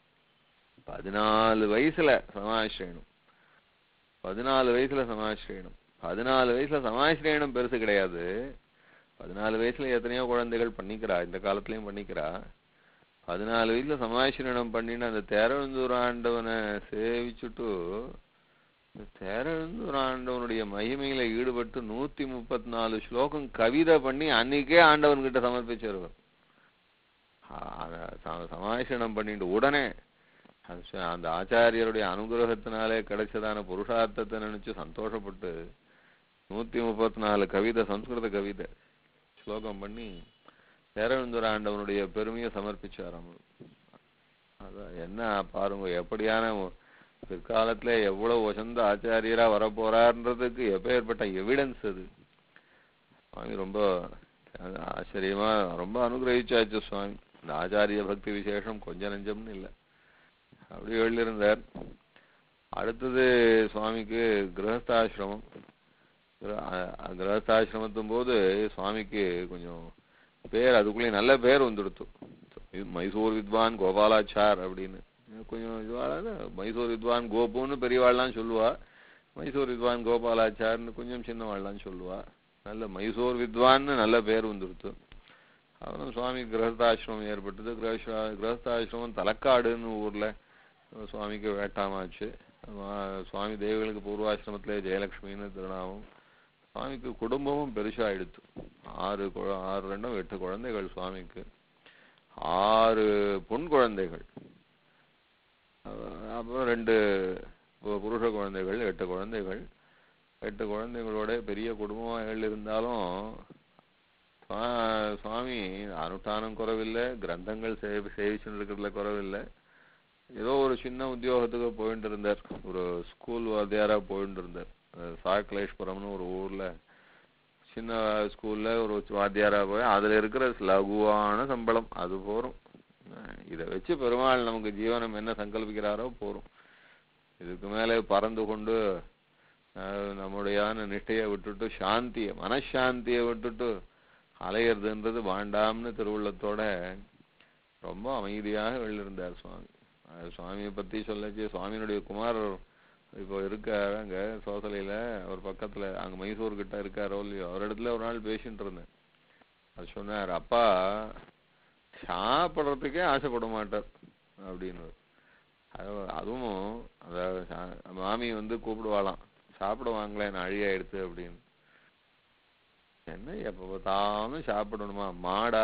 பதினாலு வயசுல சமாவேசனம் பதினாலு வயசுல சமாவேசனம் பதினாலு வயசுல சமாவேசனம் பெருசு கிடையாது பதினாலு வயசுல எத்தனையோ குழந்தைகள் பண்ணிக்கிறா இந்த காலத்துலயும் பண்ணிக்கிறா பதினாலு வயசுல சமாசீரணம் பண்ணிட்டு அந்த தேரழுந்தூர் ஆண்டவனை சேவிச்சுட்டு இந்த தேரழுந்தூர் ஆண்டவனுடைய மகிமையில ஈடுபட்டு நூத்தி முப்பத்தி நாலு ஸ்லோகம் கவிதை பண்ணி அன்னைக்கே ஆண்டவன் கிட்ட சமர்ப்பிச்சிருவார் சமாசீரணம் பண்ணிட்டு உடனே அது ச- அந்த ஆச்சாரியருடைய அனுகிரகத்தினாலே கிடைச்சதான புருஷார்த்தத்தை நினைச்சு சந்தோஷப்பட்டு நூத்தி முப்பத்தி நாலு கவிதை சம்ஸ்கிருத கவிதை ஸ்லோகம் பண்ணி தேரவிந்தர் ஆண்டவனுடைய பெருமையை சமர்ப்பிச்சாராம் அதான் என்ன பாருங்க எப்படியான ஒ- பிற்காலத்துல எவ்வளவு வசந்த ஆச்சாரியரா வரப்போறார்ன்றதுக்கு எப்பேற்பட்ட எவிடன்ஸ் அது சுவாமி ரொம்ப அது ஆச்சரியமா ரொம்ப அனுகிரகிச்சாச்சு சுவாமி இந்த ஆச்சாரிய பக்தி விசேஷம் கொஞ்சம் நெஞ்சம்னு இல்லை அப்படி எழுதியிருந்தார் அடுத்தது சுவாமிக்கு கிரகஸ்தாசிரமம் கிர- அ- அ- கிரகஸ்தாசிரமத்தும் போது சுவாமிக்கு கொஞ்சம் பேர் அதுக்குள்ளேயே நல்ல பேர் வந்துடுத்து இது மைசூர் வித்வான் கோபாலாச்சார் அப்படின்னு கொஞ்சம் இதுவாக மைசூர் வித்வான் கோபுன்னு பெரியவாள்லாம் சொல்லுவா மைசூர் வித்வான் கோபாலாச்சார்னு கொஞ்சம் சின்னவாள்லாம் சொல்லுவா நல்ல மைசூர் வித்வான்னு நல்ல பேர் வந்துடுத்து அப்புறம் சுவாமி கிரகஸ்தாசிரமம் ஏற்பட்டது கிரகஸ்தா கிரகஸ்தாசிரமம் தலக்காடுன்னு ஊர்ல சுவாமிக்கு வேட்டாமாச்சு ஆமா, சுவாமி தேவிகளுக்கு பூர்வாசிரமத்திலே ஜெயலட்சுமின்னு திருநாமம் சுவாமிக்கு குடும்பமும் பெருசாயிடுத்து ஆறு குழ- ஆறு ரெண்டும் எட்டு குழந்தைகள் சுவாமிக்கு ஆறு பொன் குழந்தைகள் அஹ் அப்புறம் ரெண்டு பு- புருஷ குழந்தைகள் எட்டு குழந்தைகள் எட்டு குழந்தைகளோட பெரிய குடும்பமா ஏழு இருந்தாலும் சுவா- சுவாமி அனுஷ்டானம் குறவில்லை கிரந்தங்கள் சேவி சேவிச்சுட்டு இருக்கிறதுல குறவில்லை ஏதோ ஒரு சின்ன உத்தியோகத்துக்கு போயிட்டு இருந்தார் ஒரு ஸ்கூல் வாத்தியாரா போயிட்டு இருந்தார் அஹ் சாக்கலேஸ்வரம்னு ஒரு ஊர்ல சின்ன ஸ்கூல்ல ஒரு வாத்தியாரா போய் அதுல இருக்கிற லகுவான சம்பளம் அது போரும் அஹ் இதை வச்சு பெருமாள் நமக்கு ஜீவனம் என்ன சங்கல்பிக்கிறாரோ போரும் இதுக்கு மேலே பறந்து கொண்டு அஹ் நம்முடையான நிஷ்டையை விட்டுட்டு சாந்தியை மனசாந்தியை விட்டுட்டு அலையிறதுன்றது வேண்டாம்னு திருவுள்ளத்தோட ரொம்ப அமைதியாக வெளியிருந்தார் சுவாமி அது சுவாமியை பத்தி சொல்லச்சு சுவாமியினுடைய குமாரர் இப்போ இருக்காரு அங்க சோசலையில அவர் பக்கத்துல அங்க மைசூர் கிட்ட இருக்காரோ இல்லையோ அவர் இடத்துல ஒரு நாள் பேசிட்டு இருந்தேன் அது சொன்னார் அப்பா சாப்பிட்றதுக்கே ஆசைப்பட மாட்டார் அப்படின்னு அது- அதுவும் அதாவது சா- மாமி வந்து கூப்பிடுவாளாம் சாப்பிடுவாங்களே நான் அழியாயிடுத்து அப்படின்னு என்ன எப்ப பார்த்தாலும் சாப்பிடணுமா மாடா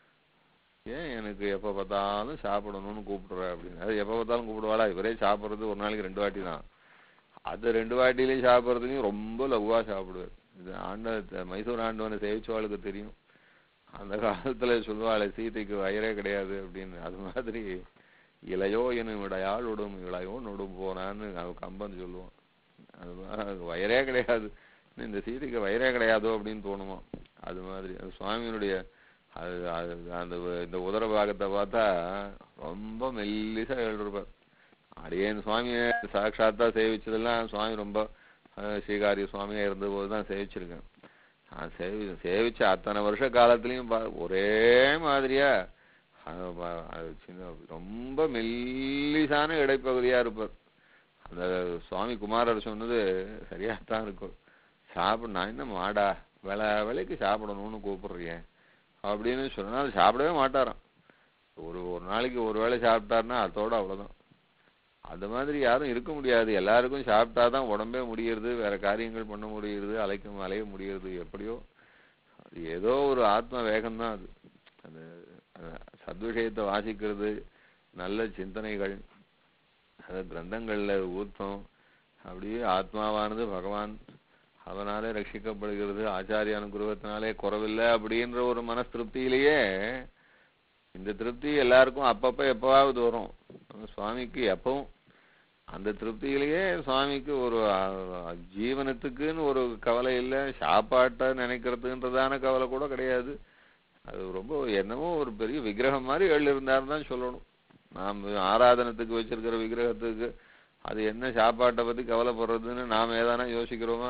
ஏன் எனக்கு எப்ப பார்த்தாலும் சாப்பிடணும்னு கூப்பிடுற அப்படின்னு அது எப்ப பார்த்தாலும் கூப்பிடுவாளா இவரே சாப்பிடுறது ஒரு நாளைக்கு ரெண்டு வாட்டி தான் அது ரெண்டு வாட்டிலையும் சாப்பிட்றதுலையும் ரொம்ப லகுவா சாப்பிடுவார் இது ஆண்ட மைசூர் ஆண்டவனை சேவிச்சவாளுக்கு தெரியும் அந்த காலத்துல சொல்லுவாளே சீதைக்கு வயிறே கிடையாது அப்படின்னு அது மாதிரி இளையோ எனும் இடையாள் உடும் இளையோ நொடும் போனான்னு அவ கம்பன் சொல்லுவான் அது மாதிரி வயிறே கிடையாது இன்னும் இந்த சீதைக்கு வயிறே கிடையாதோ அப்படின்னு தோணுமா அது மாதிரி அது சுவாமியினுடைய அது அது அந்த வ- இந்த உதர பாகத்தை பார்த்தா ரொம்ப மெல்லிசா எழுதிருப்பார் அடியேன் சுவாமியை சாட்சாத்தா சேவிச்சதெல்லாம் சுவாமி ரொம்ப அஹ், ஸ்ரீகாரிய சுவாமியா இருந்தபோது தான் சேவிச்சிருக்கேன் நான் சேவி சேவிச்ச அத்தனை வருஷ காலத்துலயும் பா- ஒரே மாதிரியா அஹ், ப- அது சின்ன ரொம்ப மெல்லிசான இடைப்பகுதியா இருப்பார் அந்த சுவாமி குமாரர் சொன்னது சரியாத்தான் இருக்கும் சாப்பிட நான் என்ன மாடா வேலை வேலைக்கு சாப்பிடணும்னு கூப்பிடுறேன் அப்படின்னு சொன்னா அது சாப்பிடவே மாட்டாராம் ஒரு ஒரு நாளைக்கு ஒரு வேளை சாப்பிட்டாருன்னா அதோட அவ்வளவுதான் அந்த மாதிரி யாரும் இருக்க முடியாது எல்லாருக்கும் சாப்பிட்டாதான் உடம்பே முடியறது வேற காரியங்கள் பண்ண முடியுது அலைக்க அலைய முடியறது எப்படியோ அது ஏதோ ஒரு ஆத்ம வேகம்தான் அது அது அது சத்விஷயத்தை வாசிக்கிறது நல்ல சிந்தனைகள் அது கிரந்தங்கள்ல ஊத்தம் அப்படியே ஆத்மாவானது பகவான் அவனாலே ரட்சிக்கப்படுகிறது ஆச்சாரிய அனுகிரகத்தினாலே குறவில்லை அப்படின்ற ஒரு மன திருப்தியிலேயே இந்த திருப்தி எல்லாருக்கும் அப்பப்ப எப்பவாவது வரும் ஆனா சுவாமிக்கு எப்பவும் அந்த திருப்தியிலேயே சுவாமிக்கு ஒரு அஹ், ஜீவனத்துக்குன்னு ஒரு கவலை இல்லை சாப்பாட்டை நினைக்கிறதுன்றதான கவலை கூட கிடையாது அது ரொம்ப என்னமோ ஒரு பெரிய விக்கிரகம் மாதிரி எழு இருந்தாருன்னு தான் சொல்லணும் நாம் ஆராதனத்துக்கு வச்சிருக்கிற விக்கிரகத்துக்கு அது என்ன சாப்பாட்டை பத்தி கவலைப்படுறதுன்னு நாம ஏதானா யோசிக்கிறோமா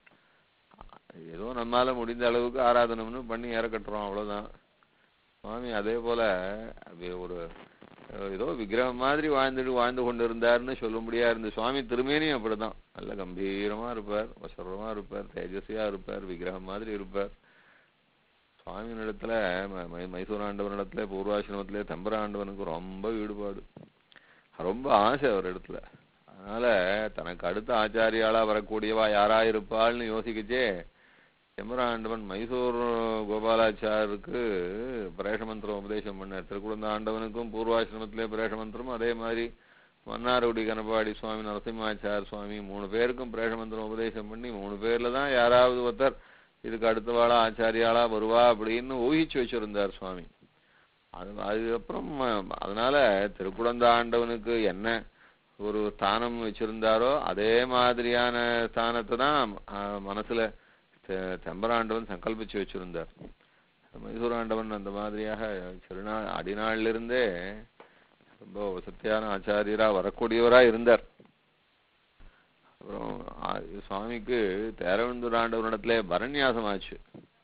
ஏதோ நம்மால முடிந்த அளவுக்கு ஆராதனம்னு பண்ணி இறக்கட்டுறோம் அவ்வளவுதான் சுவாமி அதே போல அப்படி ஒரு அஹ், ஏதோ விக்கிரகம் மாதிரி வாழ்ந்துட்டு வாழ்ந்து கொண்டு இருந்தாருன்னு சொல்லும்படியா இருந்த சுவாமி திருமேனியும் அப்படிதான் நல்ல கம்பீரமா இருப்பார் வசரமா இருப்பார் தேஜஸ்வியா இருப்பார் விக்கிரகம் மாதிரி இருப்பார் சுவாமியினிடத்துல ம- மை- மைசூர் ஆண்டவனிடத்துல பூர்வாசிரமத்திலே தம்பர ஆண்டவனுக்கு ரொம்ப ஈடுபாடு ரொம்ப ஆசை அவர் இடத்துல அதனால தனக்கு அடுத்த ஆச்சாரியாளா வரக்கூடியவா யாரா இருப்பாள்னு யோசிக்கச்சே செம்பராண்டவன் மைசூர் கோபாலாச்சாருக்கு பிரேஷ மந்திரம் உபதேசம் பண்ணார் திருக்குழந்த ஆண்டவனுக்கும் பூர்வாசிரமத்திலே பிரேஷ மந்திரம் அதே மாதிரி மன்னார்குடி கனபாடி சுவாமி நரசிம்மாச்சார் சுவாமி மூணு பேருக்கும் பிரேஷ மந்திரம் உபதேசம் பண்ணி மூணு பேர்ல தான் யாராவது ஒருத்தர் இதுக்கு அடுத்தவாளா ஆச்சாரியாளா வருவா அப்படின்னு ஊகிச்சு வச்சிருந்தார் சுவாமி அது அதுக்கப்புறம் அஹ், அதனால திருக்குழந்த ஆண்டவனுக்கு என்ன ஒரு ஸ்தானம் வச்சிருந்தாரோ அதே மாதிரியான ஸ்தானத்தை தான் அஹ், மனசுல தெ- தெம்பராண்டவன் சங்கல்பிச்சு வச்சிருந்தார் மைசூர் ஆண்டவன் அந்த மாதிரியாக சிறுநாள் அடிநாளிலிருந்தே ரொம்ப வசத்தியான ஆச்சாரியரா வரக்கூடியவரா இருந்தார் அப்புறம் ஆ- சுவாமிக்கு தேரவந்தூர் ஆண்டவரிடத்துல பரநியாசம் ஆச்சு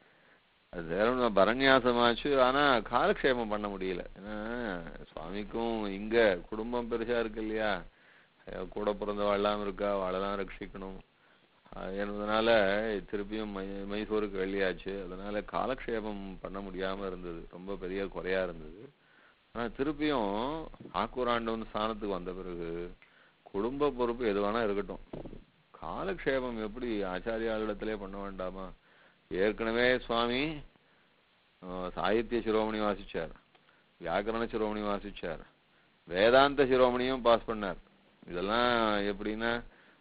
அது தேரவந்த பரநியாசம் ஆச்சு ஆனா காலக்ஷேபம் பண்ண முடியல ஏன்னா சுவாமிக்கும் இங்க குடும்பம் பெருசா இருக்கு இல்லையா அஹ் கூட பிறந்தவாள்லாம் இருக்கா அவளெல்லாம் ரட்சிக்கணும் அஹ் என்பதனால திருப்பியும் மை மைசூருக்கு வெளியாச்சு அதனால காலக்ஷேபம் பண்ண முடியாம இருந்தது ரொம்ப பெரிய குறையா இருந்தது ஆனா திருப்பியும் ஆக்கூராண்டவன் ஸ்தானத்துக்கு வந்த பிறகு குடும்ப பொறுப்பு எது வேணா இருக்கட்டும் காலக்ஷேபம் எப்படி ஆச்சாரியாளிடத்திலே பண்ண வேண்டாமா ஏற்கனவே சுவாமி அஹ், சாகித்ய சிரோமணி வாசிச்சார் வியாக்கரண சிரோமணி வாசிச்சார் வேதாந்த சிரோமணியும் பாஸ் பண்ணார் இதெல்லாம் எப்படின்னா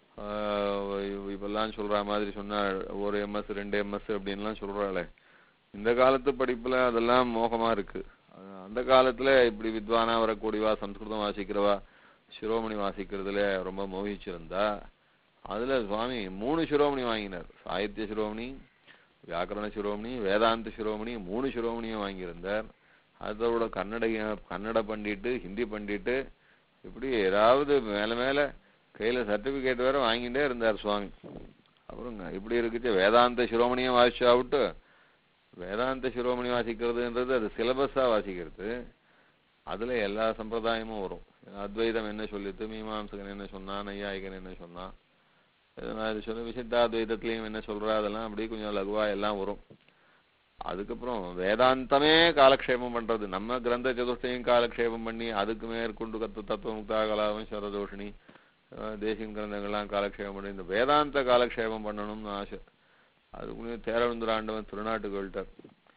ஆஹ், இப்பெல்லாம் சொல்ற மாதிரி சொன்னார் ஒரு எம்எஸ் ரெண்டு எம்எஸ் அப்படின்லாம் சொல்றாளே இந்த காலத்து படிப்புல அதெல்லாம் மோகமா இருக்கு அஹ் அந்த காலத்துல இப்படி வித்வானா வரக்கூடியவா சம்ஸ்கிருதம் வாசிக்கிறவா சிரோமணி வாசிக்கிறதுல ரொம்ப மோகிச்சிருந்தா அதுல சுவாமி மூணு சிரோமணி வாங்கினார் சாகித்ய சிரோமணி வியாக்கரண சிரோமணி வேதாந்த சிரோமணி மூணு சிரோமணியும் வாங்கியிருந்தார் அதோட கன்னட கன்னட பண்டிட்டு ஹிந்தி பண்டிட்டு இப்படி ஏதாவது மேல மேல கையில சர்டிபிகேட் வேற வாங்கிட்டே இருந்தார் சுவாமி அப்புறங்க இப்படி இருக்குச்சு வேதாந்த சிரோமணியும் வாசிச்சா விட்டு வேதாந்த சிரோமணி வாசிக்கிறதுன்றது அது சிலபஸா வாசிக்கிறது அதுல எல்லா சம்பிரதாயமும் வரும் அத்வைதம் என்ன சொல்லித்து மீமாம்சகன் என்ன சொன்னா நையாயிகன் என்ன சொன்னா இது மாதிரி சொல்லி விசித்தாத்வைதத்திலையும் என்ன சொல்றா அதெல்லாம் அப்படியே கொஞ்சம் லகுவா எல்லாம் வரும் அதுக்கப்புறம் வேதாந்தமே காலக்ஷேபம் பண்றது நம்ம கிரந்த சதுஷ்டையும் காலக்ஷேபம் பண்ணி அதுக்கு மேற்கொண்டு கத்து தத்துவ முக்தா கலாபம் சரதோஷினி அஹ் தேசியம் கிரந்தங்கள்லாம் காலக்ஷேபம் பண்ணி இந்த வேதாந்த காலக்ஷேபம் பண்ணணும்னு ஆசை அதுக்குள்ளே தேரவந்துராண்டவன் திருநாட்டுக்கு எழுட்டார்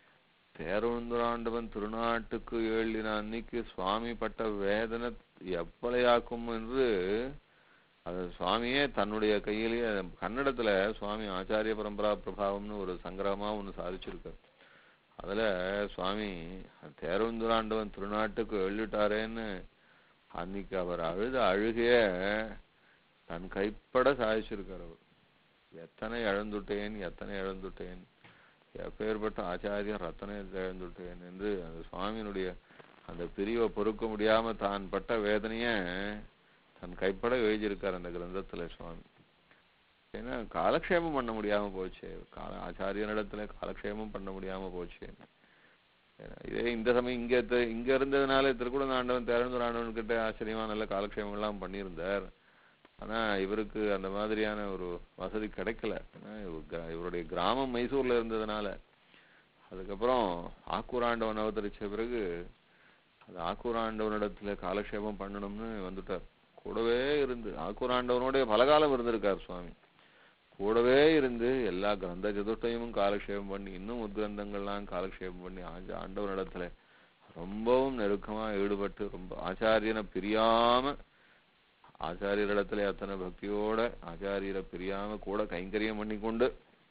தேரவந்துராண்டவன் திருநாட்டுக்கு எழுதின அன்னைக்கு சுவாமி பட்ட வேதனை எப்பளையாக்கும் என்று அது சுவாமியே தன்னுடைய கையிலேயே கன்னடத்துல சுவாமி ஆச்சாரிய பரம்பரா பிரபாவம்னு ஒரு சங்கிரகமா ஒன்று சாதிச்சிருக்கார் அதுல சுவாமி தேரவந்துராண்டவன் திருநாட்டுக்கு எழுதிட்டாரேன்னு அன்னைக்கு அவர் அழுத அழுகைய தன் கைப்பட சாதிச்சிருக்கார் அவர் எத்தனை இழந்துட்டேன் எத்தனை இழந்துட்டேன் எப்பேற்பட்ட ஆச்சாரியர் ரத்தனை இழந்துட்டேன் என்று அந்த சுவாமியினுடைய அந்த பிரிவை பொறுக்க முடியாம தான் பட்ட வேதனைய தன் கைப்பட எழுதியிருக்கார் அந்த கிரந்தத்துல சுவாமி ஏன்னா காலக்ஷேபம் பண்ண முடியாம போச்சு கால ஆச்சாரியனிடத்துல காலக்ஷேபம் பண்ண முடியாம போச்சு ஏன்னா, இதே இந்த சமயம் இங்க த- இங்க இருந்ததுனால திருக்குடந்த ஆண்டவன் தேரந்தூர் ஆண்டவன் கிட்ட ஆச்சரியமா நல்ல காலக்ஷேபம் எல்லாம் பண்ணியிருந்தார் ஆனா இவருக்கு அந்த மாதிரியான ஒரு வசதி கிடைக்கல ஏன்னா இவர் கிரா- இவருடைய கிராமம் மைசூர்ல இருந்ததுனால அதுக்கப்புறம் ஆக்கூராண்டவன் அவதரிச்ச பிறகு அது ஆக்கூராண்டவனிடத்துல காலக்ஷேபம் பண்ணணும்னு வந்துட்டார் கூடவே இருந்து ஆக்கூராண்டவனுடைய பலகாலம் இருந்திருக்கார் சுவாமி கூடவே இருந்து எல்லா கிரந்த சதுஷ்டயமும் காலக்ஷேபம் பண்ணி இன்னும் உத்கிரந்தங்கள்லாம் காலக்ஷேபம் பண்ணி ஆஞ்ச ஆண்டவனிடத்துல ரொம்பவும் நெருக்கமா ஈடுபட்டு ரொம்ப ஆச்சாரியனை பிரியாம ஆச்சாரியரிடத்துல அத்தனை பக்தியோட ஆச்சாரியரை பிரியாம கூட கைங்கரியம் பண்ணி கொண்டு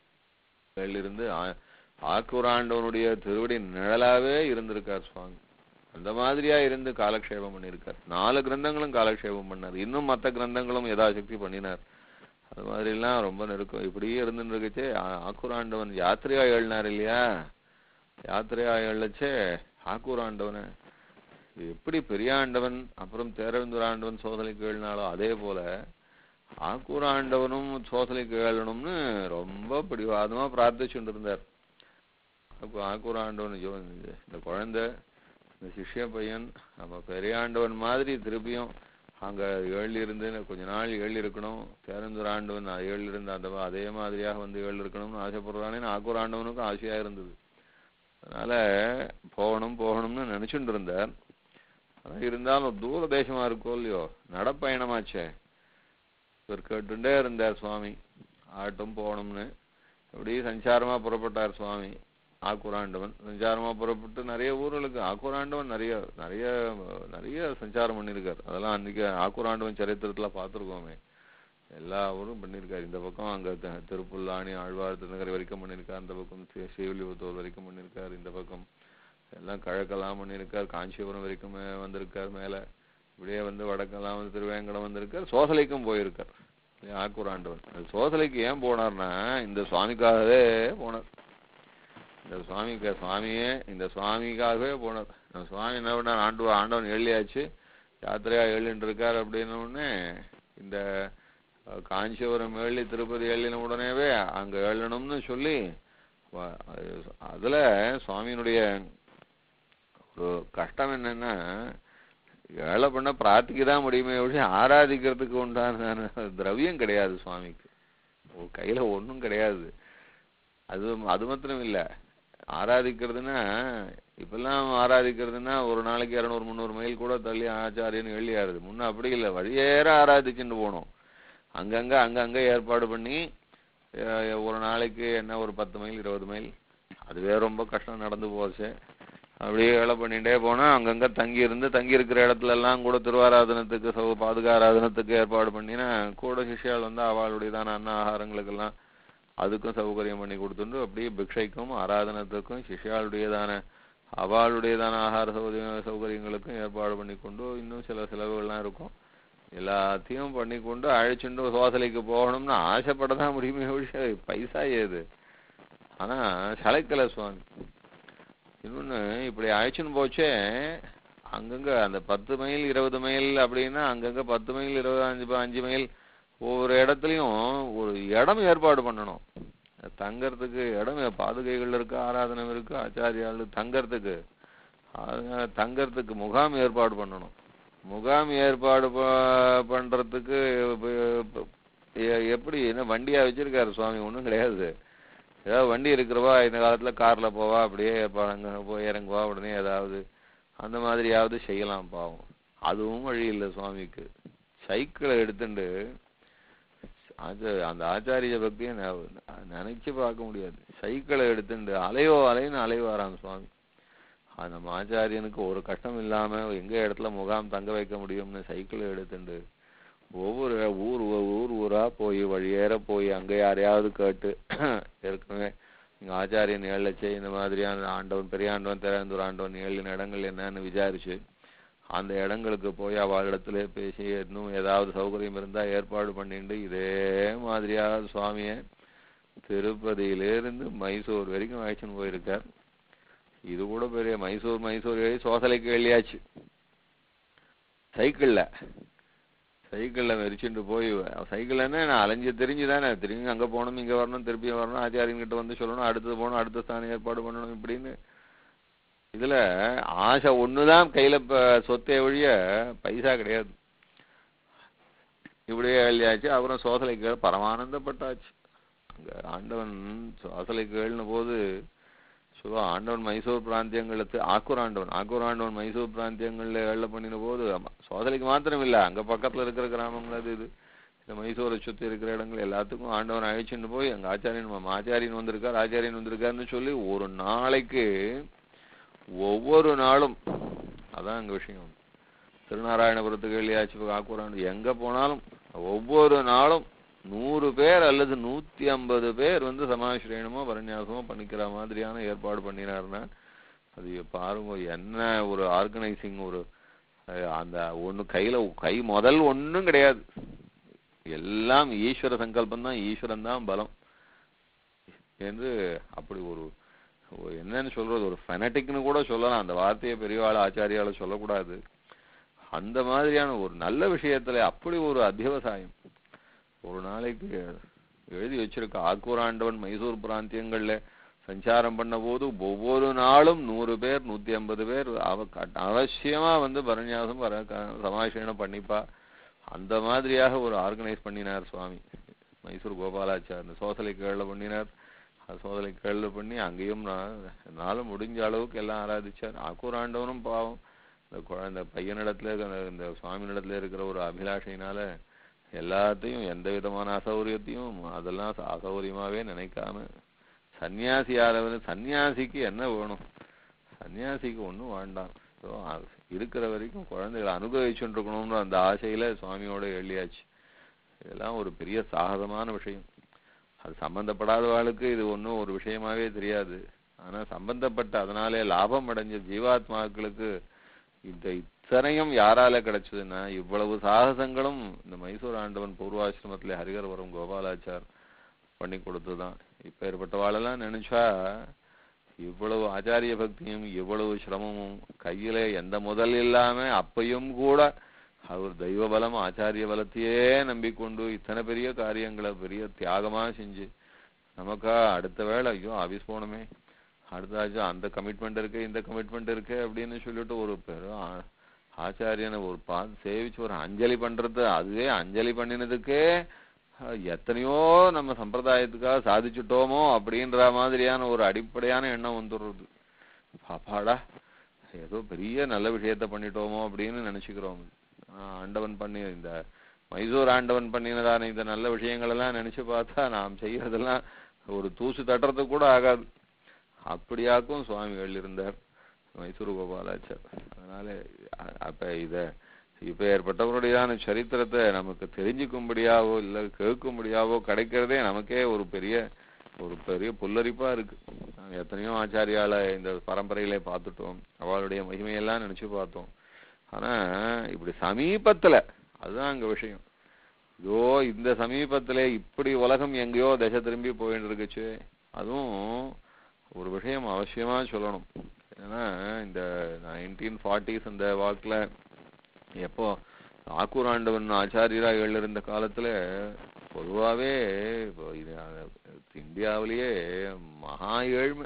இருந்து ஆ- ஆக்கூராண்டவனுடைய திருவடி நிழலாவே இருந்திருக்கார் சுவாமி அந்த மாதிரியா இருந்து காலக்ஷேபம் பண்ணியிருக்கார் நாலு கிரந்தங்களும் காலக்ஷேபம் பண்ணார் இன்னும் மற்ற கிரந்தங்களும் யதாசக்தி பண்ணினார் அது மாதிரி எல்லாம் ரொம்ப நெருக்கம் இப்படியே இருந்துட்டு இருக்கச்சே ஆ- ஆக்கூராண்டவன் யாத்திரையா எழுனார் இல்லையா யாத்திரையா எழச்சே ஆக்கூராண்டவனை எப்படி பெரியாண்டவன் அப்புறம் தேரவேந்தூர் ஆண்டவன் சோதனைக்கு எழுனாலோ அதே போல ஆக்கூர் ஆண்டவனும் சோதனைக்கு எழணும்னு ரொம்ப பிடிவாதமா பிரார்த்திச்சுட்டு இருந்தார் அப்போ ஆக்கூர் ஆண்டவன் ஐயோ, இந்த- இந்த குழந்தை இந்த சிஷ்ய பையன் நம்ம பெரியாண்டவன் மாதிரி திருப்பியும் அங்க ஏழு இருந்து கொஞ்ச நாள் ஏழு இருக்கணும் தேரந்தூர் ஆண்டவன் ஏழு இருந்து அந்த அதே மாதிரியாக வந்து ஏழு இருக்கணும்னு ஆசைப்படுறானே ஆக்கூர் ஆண்டவனுக்கும் ஆசையா இருந்தது அதனால போகணும் போகணும்னு நினைச்சுட்டு இருந்தார் ஆனா இருந்தாலும் தூர தேசமா இருக்கோ இல்லையோ நடப்பயணமாச்சே இவர் கேட்டுட்டே இருந்தார் சுவாமி ஆட்டும் போகணும்னு அப்படியே சஞ்சாரமா புறப்பட்டார் சுவாமி ஆக்குராண்டவன் சஞ்சாரமா புறப்பட்டு நிறைய ஊர்களுக்கு ஆக்குராண்டவன் நிறைய நிறைய நிறைய சஞ்சாரம் பண்ணியிருக்கார் அதெல்லாம் அன்னைக்கு ஆக்குராண்டவன் சரித்திரத்துல பார்த்துருக்கோமே எல்லா ஊரும் பண்ணியிருக்காரு இந்த பக்கம் அங்க த- திருப்புல்லானி ஆழ்வார் திருநகரி வரைக்கும் பண்ணியிருக்கார் இந்த பக்கம் ஸ்ரீ- ஸ்ரீவில்லிபுத்தூர் வரைக்கும் பண்ணியிருக்கார் இந்த பக்கம் எல்லாம் கிழக்கெல்லாம் பண்ணியிருக்கார் காஞ்சிபுரம் வரைக்கும் மே- வந்திருக்கார் மேல இப்படியே வந்து வடக்கெல்லாம் வந்து திருவேங்கடம் வந்திருக்கார் சோசலைக்கும் போயிருக்கார் இல்லையா, ஆக்கூராண்டவன் அது சோசலைக்கு ஏன் போனார்னா இந்த சுவாமிக்காகவே போனார் இந்த சுவாமிக்கு சுவாமியே இந்த சுவாமிக்காகவே போனார் அந்த சுவாமி என்ன பண்ணார் ஆண்டு ஆண்டவன் எழுதியாச்சு யாத்திரையா எழுதிட்டு இருக்கார் அப்படின்னு உடனே இந்த அஹ், காஞ்சிபுரம் எழுதி திருப்பதி எழுதின உடனேவே அங்க எழுதணும்னு சொல்லி வ- அது- அதுல சுவாமியினுடைய ஒரு கஷ்டம் என்னன்னா ஏழை பண்ண பிரார்த்திக்க தான் முடியுமே ஒழிய ஆராதிக்கிறதுக்கு உண்டான திரவியம் கிடையாது சுவாமிக்கு ஒரு கையில ஒண்ணும் கிடையாது அது அது மாத்திரம் இல்ல ஆராதிக்கிறதுனா இப்பெல்லாம் ஆராதிக்கிறதுனா ஒரு நாளைக்கு இரநூறு முந்நூறு மைல் கூட தள்ளி ஆச்சாரியன்னு எழுதியாருது முன்ன அப்படி இல்லை வழியேற ஆராதிச்சுட்டு போனோம் அங்கங்க அங்கங்க ஏற்பாடு பண்ணி அஹ், ஒரு நாளைக்கு என்ன ஒரு பத்து மைல் இருபது மைல் அதுவே ரொம்ப கஷ்டம் நடந்து போச்சு அப்படியே வேலை பண்ணிட்டே போனா அங்கங்க தங்கி இருந்து தங்கி இருக்கிற இடத்துல எல்லாம் கூட திருவாராதனத்துக்கு சௌ பாதுகாராதனத்துக்கு ஏற்பாடு பண்ணினா கூட சிஷ்யால் வந்து அவளுடையதான அன்ன ஆகாரங்களுக்கெல்லாம் அதுக்கும் சௌகரியம் பண்ணி கொடுத்துட்டு அப்படியே பிக்ஷைக்கும் ஆராதனத்துக்கும் சிஷ்யாளுடையதான அவளுடையதான ஆகார சௌகரிய சௌகரியங்களுக்கும் ஏற்பாடு பண்ணி கொண்டு இன்னும் சில செலவுகள்லாம் இருக்கும் எல்லாத்தையும் பண்ணி கொண்டு அழைச்சிட்டு சோதலைக்கு போகணும்னு ஆசைப்பட தான் முடியுமே ஒழிய பைசா ஏது ஆனா சளைக்கல சுவாமி இன்னொன்னு இப்படி அழைச்சுன்னு போச்சே அங்கங்க அந்த பத்து மைல் இருபது மைல் அப்படின்னா அங்கங்க பத்து மைல் இருபது அஞ்சு ப- அஞ்சு மைல் ஒவ்வொரு இடத்துலயும் ஒரு இடம் ஏற்பாடு பண்ணணும் தங்கறதுக்கு இடம் பாதுகைகள் இருக்கு ஆராதனம் இருக்கு ஆச்சாரியாள் தங்கறதுக்கு அதனால தங்கறதுக்கு முகாம் ஏற்பாடு பண்ணணும் முகாம் ஏற்பாடு ப- பண்றதுக்கு இப்ப- இப்ப- எ- எப்படி என்ன வண்டியா வச்சிருக்காரு சுவாமி ஒண்ணும் கிடையாது ஏதாவது வண்டி இருக்கிறவா இந்த காலத்துல கார்ல போவா அப்படியே ஏற்பாடு அங்க போய் இறங்குவா உடனே ஏதாவது அந்த மாதிரியாவது செய்யலாம் பாவம் அதுவும் வழி இல்லை சுவாமிக்கு சைக்கிளை எடுத்துட்டு அது அந்த ஆச்சாரிய பக்தியை ந- நினைச்சு பார்க்க முடியாது சைக்கிளை எடுத்துட்டு அலையோ அலைன்னு அலைவாராம் சுவாமி அது நம்ம ஆச்சாரியனுக்கு ஒரு கஷ்டம் இல்லாம எங்க இடத்துல முகாம் தங்க வைக்க முடியும்னு சைக்கிளை எடுத்துட்டு ஒவ்வொரு ஊர் ஊ- ஊர் ஊரா போய் வழியேற போய் அங்க யாரையாவது கேட்டு ஏற்கனவே இங்க ஆச்சாரியன் ஏழச்சே இந்த மாதிரியான ஆண்டவன் பெரியாண்டவன் திறந்தூர் ஆண்டவன் ஏழின இடங்கள் என்னன்னு விசாரிச்சு அந்த இடங்களுக்கு போய் அவளிடத்துல பேசி இன்னும் ஏதாவது சௌகரியம் இருந்தா ஏற்பாடு பண்ணிட்டு இதே மாதிரியாக சுவாமியை திருப்பதியிலிருந்து மைசூர் வரைக்கும் அழைச்சின்னு போயிருக்கார் இது கூட பெரிய மைசூர் மைசூர் எழுதி சோசலைக்கு எழுதியாச்சு சைக்கிள்ல சைக்கிள்ல மெரிச்சுட்டு போய் சைக்கிள் என்ன நான் அலைஞ்சு தெரிஞ்சு தானே திரும்பி அங்க போகணும் இங்க வரணும் திருப்பி வரணும் ஆச்சாரியன் கிட்ட வந்து சொல்லணும் அடுத்தது போகணும் அடுத்த ஸ்தானம் ஏற்பாடு பண்ணணும் இப்படின்னு இதுல ஆசை ஒண்ணுதான் கையில இப்ப சொத்தே ஒழிய பைசா கிடையாது இப்படியே எழுதியாச்சு அப்புறம் சோசலை கேள் பரமானந்தப்பட்டாச்சு அங்க ஆண்டவன் சோசலை கேள்ன போது சொல்லுவா ஆண்டவன் மைசூர் பிராந்தியங்களுக்கு ஆக்கூர் ஆண்டவன் ஆக்கூர் ஆண்டவன் மைசூர் பிராந்தியங்கள்ல ஏழை பண்ணின போது ஆமா, சோதனைக்கு மாத்திரம் இல்ல அங்க பக்கத்துல இருக்கிற கிராமங்கள் அது இது இந்த மைசூரை சுத்தி இருக்கிற இடங்கள் எல்லாத்துக்கும் ஆண்டவன் அழைச்சிட்டு போய் அங்க ஆச்சாரியன் மாமா ஆச்சாரியன் வந்திருக்கார் ஆச்சாரியன் வந்திருக்காருன்னு சொல்லி ஒரு நாளைக்கு ஒவ்வொரு நாளும் அதான் அங்க விஷயம் திருநாராயணபுரத்துக்கு வெளியாச்சு ஆக்கூராண்டு எங்க போனாலும் ஒவ்வொரு நாளும் நூறு பேர் அல்லது நூத்தி ஐம்பது பேர் வந்து சமாசிரயணமோ பரநியாசமோ பண்ணிக்கிற மாதிரியான ஏற்பாடு பண்ணினாருன்னா அது பாருங்க என்ன ஒரு ஆர்கனைசிங் ஒரு அஹ், அந்த ஒண்ணு கையில கை முதல் ஒண்ணும் கிடையாது எல்லாம் ஈஸ்வர சங்கல்பம் தான் ஈஸ்வரன் தான் பலம் என்று அப்படி ஒரு ஒரு என்னன்னு சொல்றது ஒரு ஃபெனட்டிக்னு கூட சொல்லலாம் அந்த வார்த்தையை பெரியவாள் ஆச்சாரியால சொல்லக்கூடாது அந்த மாதிரியான ஒரு நல்ல விஷயத்துல அப்படி ஒரு அத்தியவசாயம் ஒரு நாளைக்கு எழுதி வச்சிருக்க ஆக்கூராண்டவன் மைசூர் பிராந்தியங்கள்ல சஞ்சாரம் பண்ண போது ஒவ்வொரு நாளும் நூறு பேர் நூத்தி ஐம்பது பேர் அவ கட்ட- அவசியமா வந்து பரநியாசம் வர சமாஷணம் பண்ணிப்பா அந்த மாதிரியாக ஒரு ஆர்கனைஸ் பண்ணினார் சுவாமி மைசூர் கோபாலாச்சார் சோசலை கேள்ல பண்ணினார் சோதனை கேள்வி பண்ணி அங்கேயும் நான் என்னால முடிஞ்ச அளவுக்கு எல்லாம் ஆராதிச்சார் ஆக்கூர் ஆண்டவனும் பாவம் இந்த குழந்தை பையனிடத்துல இருக்கிற- இந்த சுவாமியிடத்துல இருக்கிற ஒரு அபிலாஷையினால எல்லாத்தையும் எந்த விதமான அசௌகரியத்தையும் அதெல்லாம் ச- அசௌகரியமாவே நினைக்காம சன்னியாசி ஆறவரு சன்னியாசிக்கு என்ன வேணும் சன்னியாசிக்கு ஒண்ணும் வேண்டாம் ஸோ இருக்கிற வரைக்கும் குழந்தைகளை அனுபவிச்சுட்டு இருக்கணும்னு அந்த ஆசையில சுவாமியோட எழுதியாச்சு இதெல்லாம் ஒரு பெரிய சாகசமான விஷயம் அது சம்பந்தப்படாதவாளுக்கு இது ஒன்றும் ஒரு விஷயமாவே தெரியாது ஆனா சம்பந்தப்பட்ட அதனாலே லாபம் அடைஞ்ச ஜீவாத்மாக்களுக்கு இந்த இத்தனையும் யாரால கிடைச்சதுன்னா இவ்வளவு சாகசங்களும் இந்த மைசூர் ஆண்டவன் பூர்வாசிரமத்துல ஹரிகரபுரம் கோபாலாச்சார் பண்ணி கொடுத்ததுதான் இப்ப ஏற்பட்டவாளெல்லாம் நினைச்சா இவ்வளவு ஆச்சாரிய பக்தியும் இவ்வளவு சிரமமும் கையில எந்த முதல் இல்லாம அப்பையும் கூட அவர் தெய்வ பலம் ஆச்சாரிய பலத்தையே நம்பிக்கொண்டு இத்தனை பெரிய காரியங்களை பெரிய தியாகமா செஞ்சு நமக்கா அடுத்த வேளை ஐயோ ஆபீஸ் போகணுமே அடுத்தாச்சும் அந்த கமிட்மெண்ட் இருக்கு இந்த கமிட்மெண்ட் இருக்கு அப்படின்னு சொல்லிட்டு ஒரு பெரும் ஆ- ஆச்சாரியனை ஒரு பார்த்து சேவிச்சு ஒரு அஞ்சலி பண்றது அதுவே அஞ்சலி பண்ணினதுக்கே அஹ், எத்தனையோ நம்ம சம்பிரதாயத்துக்காக சாதிச்சுட்டோமோ அப்படின்ற மாதிரியான ஒரு அடிப்படையான எண்ணம் வந்துடுறது பாப்பாடா ஏதோ பெரிய நல்ல விஷயத்த பண்ணிட்டோமோ அப்படின்னு நினைச்சுக்கிறோம் ஆஹ், ஆண்டவன் பண்ணி இந்த மைசூர் ஆண்டவன் பண்ணினதான இந்த நல்ல விஷயங்கள் எல்லாம் நினைச்சு பார்த்தா நாம் செய்யறதெல்லாம் ஒரு தூசு தட்டுறதுக்கு கூட ஆகாது அப்படியாக்கும் சுவாமிகள் இருந்தார் மைசூர் கோபாலாச்சார் அதனால அ- அப்ப இத இப்ப ஏற்பட்டவருடையான சரித்திரத்தை நமக்கு தெரிஞ்சுக்கும்படியாவோ இல்ல கேட்கும்படியாவோ கிடைக்கிறதே நமக்கே ஒரு பெரிய ஒரு பெரிய புல்லரிப்பா இருக்கு நாங்க எத்தனையோ ஆச்சாரியால இந்த பரம்பரையிலே பார்த்துட்டோம் அவளுடைய மகிமையெல்லாம் நினைச்சு பார்த்தோம் ஆனா இப்படி சமீபத்துல அதுதான் அங்க விஷயம் இதோ இந்த சமீபத்துல இப்படி உலகம் எங்கேயோ திசை திரும்பி போயிட்டு இருக்குச்சு அதுவும் ஒரு விஷயம் அவசியமா சொல்லணும் ஏன்னா இந்த நைன்டீன் ஃபார்ட்டிஸ் அந்த வாக்குல எப்போ ஆக்கூர் ஆண்டவன் ஆச்சாரியரா எழுந்த காலத்துல பொதுவாவே இப்போ இது அஹ், இந்தியாவிலேயே மகா ஏழ்மை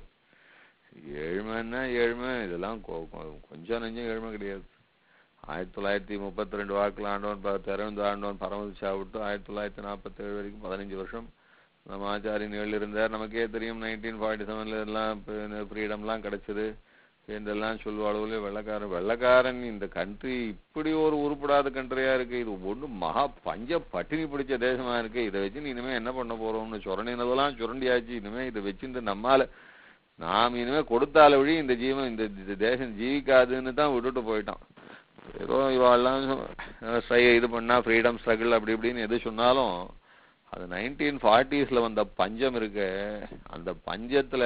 ஏழ்மைன்னா ஏழ்மை இதெல்லாம் கொ- கொ- கொஞ்சம் நெஞ்சம் ஏழ்மை கிடையாது ஆயிரத்தி தொள்ளாயிரத்தி முப்பத்தி ரெண்டு வாக்குல ஆண்டவன் ப- திறந்து ஆண்டவன் பரமதிச்சா விட்டு ஆயிரத்தி தொள்ளாயிரத்தி நாற்பத்தி ஏழு வரைக்கும் பதினஞ்சு வருஷம் நம்ம ஆச்சாரியன் ஏழு இருந்தார் நமக்கே தெரியும் நைன்டீன் ஃபார்ட்டி செவன்ல எல்லாம் ஃப்ரீடம்லாம் கிடைச்சது இதெல்லாம் சொல்லுவாளுகளே வெள்ளக்காரன் வெள்ளக்காரன் இந்த கண்ட்ரி இப்படி ஒரு உருப்படாத கண்ட்ரியா இருக்கு இது ஒண்ணு மகா பஞ்ச பட்டினி பிடிச்ச தேசமா இருக்கு இதை வச்சு நீ இனிமே என்ன பண்ண போறோம்னு சுரண்டினதெல்லாம் சுரண்டியாச்சு இனிமே இதை வச்சுட்டு நம்மால நாம் இனிமே கொடுத்தால வழி இந்த ஜீவன் இந்த இந்த தேசம் ஜீவிக்காதுன்னு தான் விட்டுட்டு போயிட்டான் ஏதோ இவாள்லாம் ஸ்ட்ரை இது பண்ணா ஃப்ரீடம் ஸ்ட்ரகிள் அப்படி இப்படின்னு எது சொன்னாலும் அது நைன்டீன் ஃபார்ட்டிஸ்ல வந்த பஞ்சம் இருக்கு அந்த பஞ்சத்துல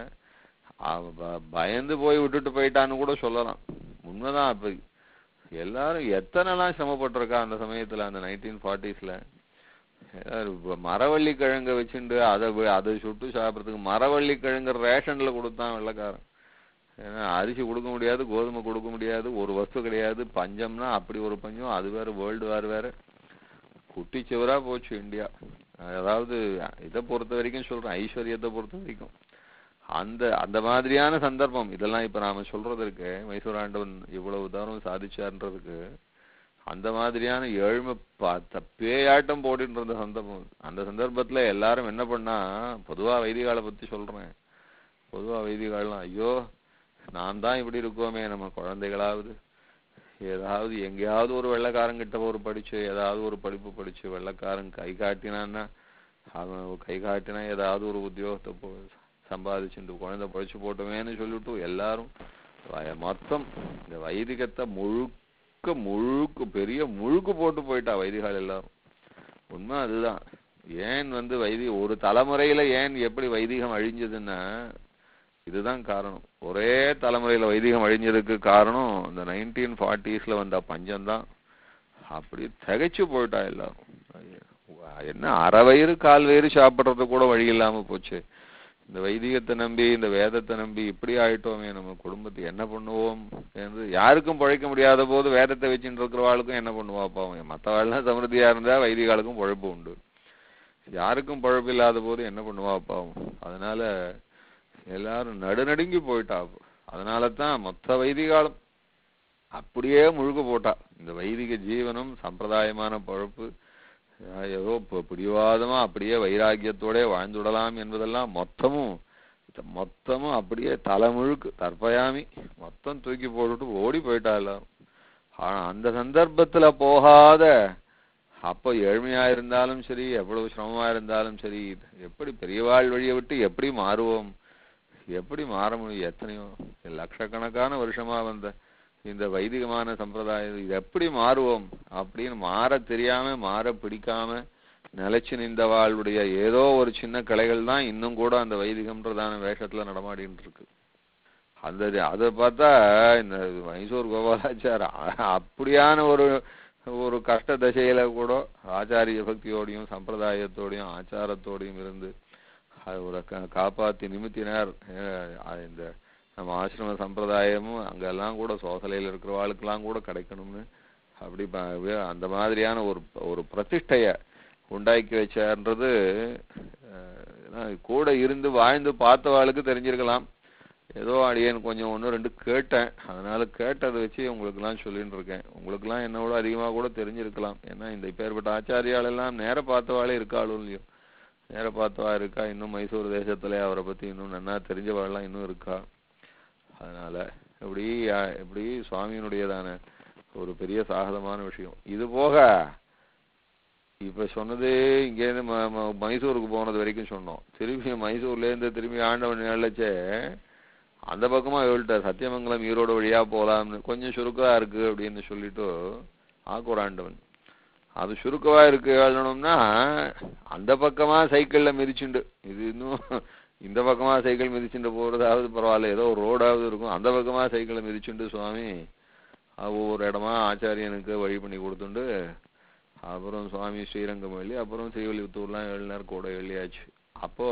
அவ ப- பயந்து போய் விட்டுட்டு போயிட்டான்னு கூட சொல்லலாம் உண்மைதான் அப்ப எல்லாரும் எத்தனைலாம் சிரமப்பட்டிருக்கா அந்த சமயத்துல அந்த நைன்டீன் ஃபார்ட்டிஸ்ல மரவள்ளி கிழங்க வச்சுண்டு அதை வி- அதை சுட்டு சாப்பிட்றதுக்கு மரவள்ளி கிழங்கு ரேஷன்ல கொடுத்தான் வெள்ளைக்காரன் ஏன்னா அரிசி கொடுக்க முடியாது கோதுமை கொடுக்க முடியாது ஒரு வஸ்து கிடையாது பஞ்சம்னா அப்படி ஒரு பஞ்சம் அது வேற வேர்ல்டு வார் வேற குட்டிச்சுவரா போச்சு இந்தியா அதாவது இதை பொறுத்த வரைக்கும் சொல்றேன் ஐஸ்வர்யத்தை பொறுத்த வரைக்கும் அந்த அந்த மாதிரியான சந்தர்ப்பம் இதெல்லாம் இப்ப நாம சொல்றது இருக்கு மைசூர் ஆண்டவன் இவ்வளவு தூரம் சாதிச்சார்ன்றதுக்கு அந்த மாதிரியான ஏழ்மை பார்த்த பேயாட்டம் போட்டுட்டு இருந்த சந்தர்ப்பம் அந்த சந்தர்ப்பத்துல எல்லாரும் என்ன பண்ணா பொதுவா வைதிகாலை பத்தி சொல்றேன் பொதுவா வைதிகாலாம் ஐயோ நாம் தான் இப்படி இருக்கோமே நம்ம குழந்தைகளாவது ஏதாவது எங்கேயாவது ஒரு வெள்ளைக்காரங்கிட்ட ஒரு படிச்சு ஏதாவது ஒரு படிப்பு படிச்சு வெள்ளைக்காரன் கை காட்டினான்னா அவன் கை காட்டினா ஏதாவது ஒரு உத்தியோகத்தை போ சம்பாதிச்சுட்டு குழந்தை படிச்சு போட்டோமேன்னு சொல்லிட்டு எல்லாரும் வய- மொத்தம் இந்த வைதிகத்தை முழுக்க முழுக்க பெரிய முழுக்கு போட்டு போயிட்டா வைதிகால் எல்லாரும் உண்மை அதுதான் ஏன் வந்து வைதி ஒரு தலைமுறையில ஏன் எப்படி வைதிகம் அழிஞ்சதுன்னா இதுதான் காரணம் ஒரே தலைமுறையில வைதிகம் அழிஞ்சதுக்கு காரணம் இந்த நைன்டீன் ஃபார்ட்டிஸ்ல வந்த பஞ்சம்தான் அப்படி திகைச்சு போயிட்டா எல்லாரும் என்ன அரை வயிறு கால் வயிறு சாப்பிடுறது கூட வழி இல்லாம போச்சு இந்த வைதிகத்தை நம்பி இந்த வேதத்தை நம்பி இப்படி ஆயிட்டோமே நம்ம குடும்பத்தை என்ன பண்ணுவோம் என்று யாருக்கும் பழைக்க முடியாத போது வேதத்தை வச்சுட்டு இருக்கிறவாளுக்கும் என்ன பண்ணுவா பாவம் மற்றவாள்லாம் சமிருத்தியா இருந்தா வைதிகாலுக்கும் பழப்பு உண்டு யாருக்கும் பழப்பு இல்லாத போது என்ன பண்ணுவா பாவம் அதனால எல்லாரும் நடுநடுங்கி போயிட்டா அதனால தான் மொத்த வைதிகாலம் அப்படியே முழுக்க போட்டா இந்த வைதிக ஜீவனம் சம்பிரதாயமான பழப்பு அஹ் ஏதோ ப- பிடிவாதமா அப்படியே வைராக்கியத்தோட வாழ்ந்துடலாம் என்பதெல்லாம் மொத்தமும் மொத்தமும் அப்படியே தலைமுழுக்கு தற்பயாமி மொத்தம் தூக்கி போட்டுட்டு ஓடி போயிட்டா எல்லாரும் ஆனா அந்த சந்தர்ப்பத்துல போகாத அப்போ ஏழ்மையா இருந்தாலும் சரி எவ்வளவு சிரமமா இருந்தாலும் சரி எப்படி பெரியவாள் வழியை விட்டு எப்படி மாறுவோம் எப்படி மாற முடியும் எத்தனையோ லட்சக்கணக்கான வருஷமா வந்த இந்த வைதிகமான சம்பிரதாயம் இது எப்படி மாறுவோம் அப்படின்னு மாற தெரியாம மாற பிடிக்காம நிலைச்சு நின்றவாளுடைய ஏதோ ஒரு சின்ன கிளைகள் தான் இன்னும் கூட அந்த வைதிகம்ன்றதான வேஷத்துல நடமாடிட்டு இருக்கு அந்த அதை பார்த்தா இந்த மைசூர் கோபாலாச்சார் அ- அப்படியான ஒரு ஒரு கஷ்ட தசையில கூட ஆச்சாரிய பக்தியோடையும் சம்பிரதாயத்தோடையும் ஆச்சாரத்தோடையும் இருந்து அது ஒரு கா- காப்பாத்தி நிமித்தினார் அஹ் அஹ் இந்த நம்ம ஆசிரம சம்பிரதாயமும் அங்கெல்லாம் கூட சோசலையில் இருக்கிறவாளுக்கெல்லாம் கூட கிடைக்கணும்னு அப்படி ப- அந்த மாதிரியான ஒரு ஒரு பிரதிஷ்டைய உண்டாக்கி வச்சார்ன்றது அஹ், ஏன்னா கூட இருந்து வாழ்ந்து பார்த்தவாளுக்கு தெரிஞ்சிருக்கலாம் ஏதோ அடியேன் கொஞ்சம் ஒன்று ரெண்டு கேட்டேன் அதனால கேட்டதை வச்சு உங்களுக்கெல்லாம் சொல்லிட்டு இருக்கேன் உங்களுக்கெல்லாம் என்னை விட அதிகமாக கூட தெரிஞ்சிருக்கலாம் ஏன்னா இந்த இப்பேற்பட்ட ஆச்சாரியால் எல்லாம் நேர பார்த்தவாளே இருக்காளும் இல்லையோ நேர பார்த்தவா இருக்கா இன்னும் மைசூர் தேசத்துல அவரை பத்தி இன்னும் நன்னா தெரிஞ்சவாள்லாம் இன்னும் இருக்கா அதனால இப்படி அஹ், இப்படி சுவாமியினுடையதான ஒரு பெரிய சாகதமான விஷயம் இது போக இப்ப சொன்னது இங்கேருந்து ம- ம- மைசூருக்கு போனது வரைக்கும் சொன்னோம் திரும்பி மைசூர்ல இருந்து திரும்பி ஆண்டவன் நிழச்சே அந்த பக்கமா சொல்லிட்டார் சத்தியமங்கலம் ஈரோடு வழியா போலாம்னு கொஞ்சம் சுருக்கா இருக்கு அப்படின்னு சொல்லிட்டு ஆக்கூர் ஆண்டவன் அது சுருக்கவா இருக்கு எழுதணும்னா அந்த பக்கமா சைக்கிள்ல மிதிச்சுண்டு இது இன்னும் இந்த பக்கமா சைக்கிள் மிதிச்சுட்டு போறதாவது பரவாயில்ல ஏதோ ஒரு ரோடாவது இருக்கும் அந்த பக்கமா சைக்கிளை மிதிச்சுண்டு சுவாமி அஹ் ஒவ்வொரு இடமா ஆச்சாரியனுக்கு வழி பண்ணி கொடுத்துண்டு அப்புறம் சுவாமி ஸ்ரீரங்கம் எழுதி அப்புறம் ஸ்ரீவில்லிபுத்தூர்லாம் எழுதினார் கூட எழுதியாச்சு அப்போ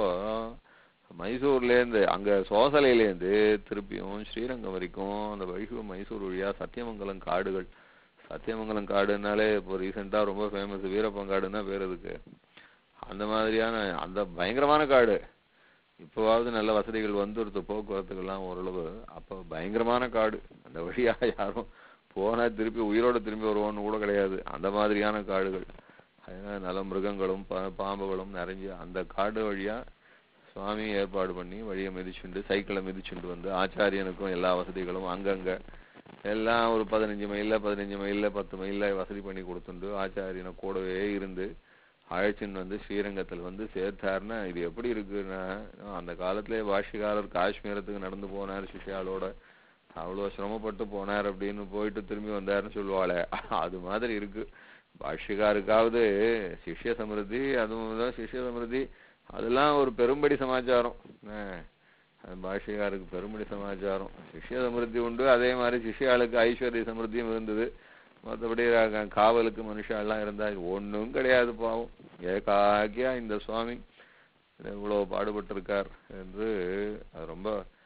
மைசூர்லேருந்து அங்க சோசலையிலேருந்து திருப்பியும் ஸ்ரீரங்கம் வரைக்கும் அந்த வைகு மைசூர் வழியா சத்தியமங்கலம் காடுகள் சத்தியமங்கலம் காடுனாலே இப்போ ரீசெண்டாக ரொம்ப ஃபேமஸ் வீரப்பங்காடுன்னா பேர் அதுக்கு அந்த மாதிரியான அந்த பயங்கரமான காடு இப்போவாவது நல்ல வசதிகள் வந்துருது போக்குவரத்துக்கெல்லாம் ஓரளவு அப்போ பயங்கரமான காடு அந்த வழியா யாரும் போனா திருப்பி உயிரோட திரும்பி வருவோன்னு கூட கிடையாது அந்த மாதிரியான காடுகள் அதனால நல்ல மிருகங்களும் பா- பாம்புகளும் நிறைஞ்சு அந்த காடு வழியா சுவாமி ஏற்பாடு பண்ணி வழியை மிதிச்சுண்டு சைக்கிளை மிதிச்சுண்டு வந்து ஆச்சாரியனுக்கும் எல்லா வசதிகளும் அங்கங்க எல்லாம் ஒரு பதினஞ்சு மைல்ல பதினஞ்சு மைல்ல பத்து மைல்ல வசதி பண்ணி கொடுத்துண்டு ஆச்சாரியனை கூடவே இருந்து அழைச்சின்னு வந்து ஸ்ரீரங்கத்தில் வந்து சேர்த்தாருன்னா இது எப்படி இருக்குன்னா அந்த காலத்திலே பாஷ்யக்காரர் காஷ்மீரத்துக்கு நடந்து போனார் சிஷ்யாளோட அவ்வளோ சிரமப்பட்டு போனார் அப்படின்னு போயிட்டு திரும்பி வந்தாருன்னு சொல்லுவாளே அது மாதிரி இருக்கு பாஷ்யக்காருக்காவது சிஷ்ய சமிருத்தி அதுவும் தான் சிஷ்ய சமிருத்தி அதெல்லாம் ஒரு பெரும்படி சமாச்சாரம் என்ன, அது பாஷ்யக்காருக்கு பெரும்படி சமாச்சாரம் சிஷ்ய சமிருத்தி உண்டு அதே மாதிரி சிஷ்யாளுக்கு ஐஸ்வர்ய சமிருத்தியும் இருந்தது மற்றபடி க- காவலுக்கு மனுஷாலாம் இருந்தா ஒண்ணும் கிடையாது பாவம் ஏகாக்கியா இந்த சுவாமி இவ்வளவு பாடுபட்டிருக்கார் என்று அது ரொம்ப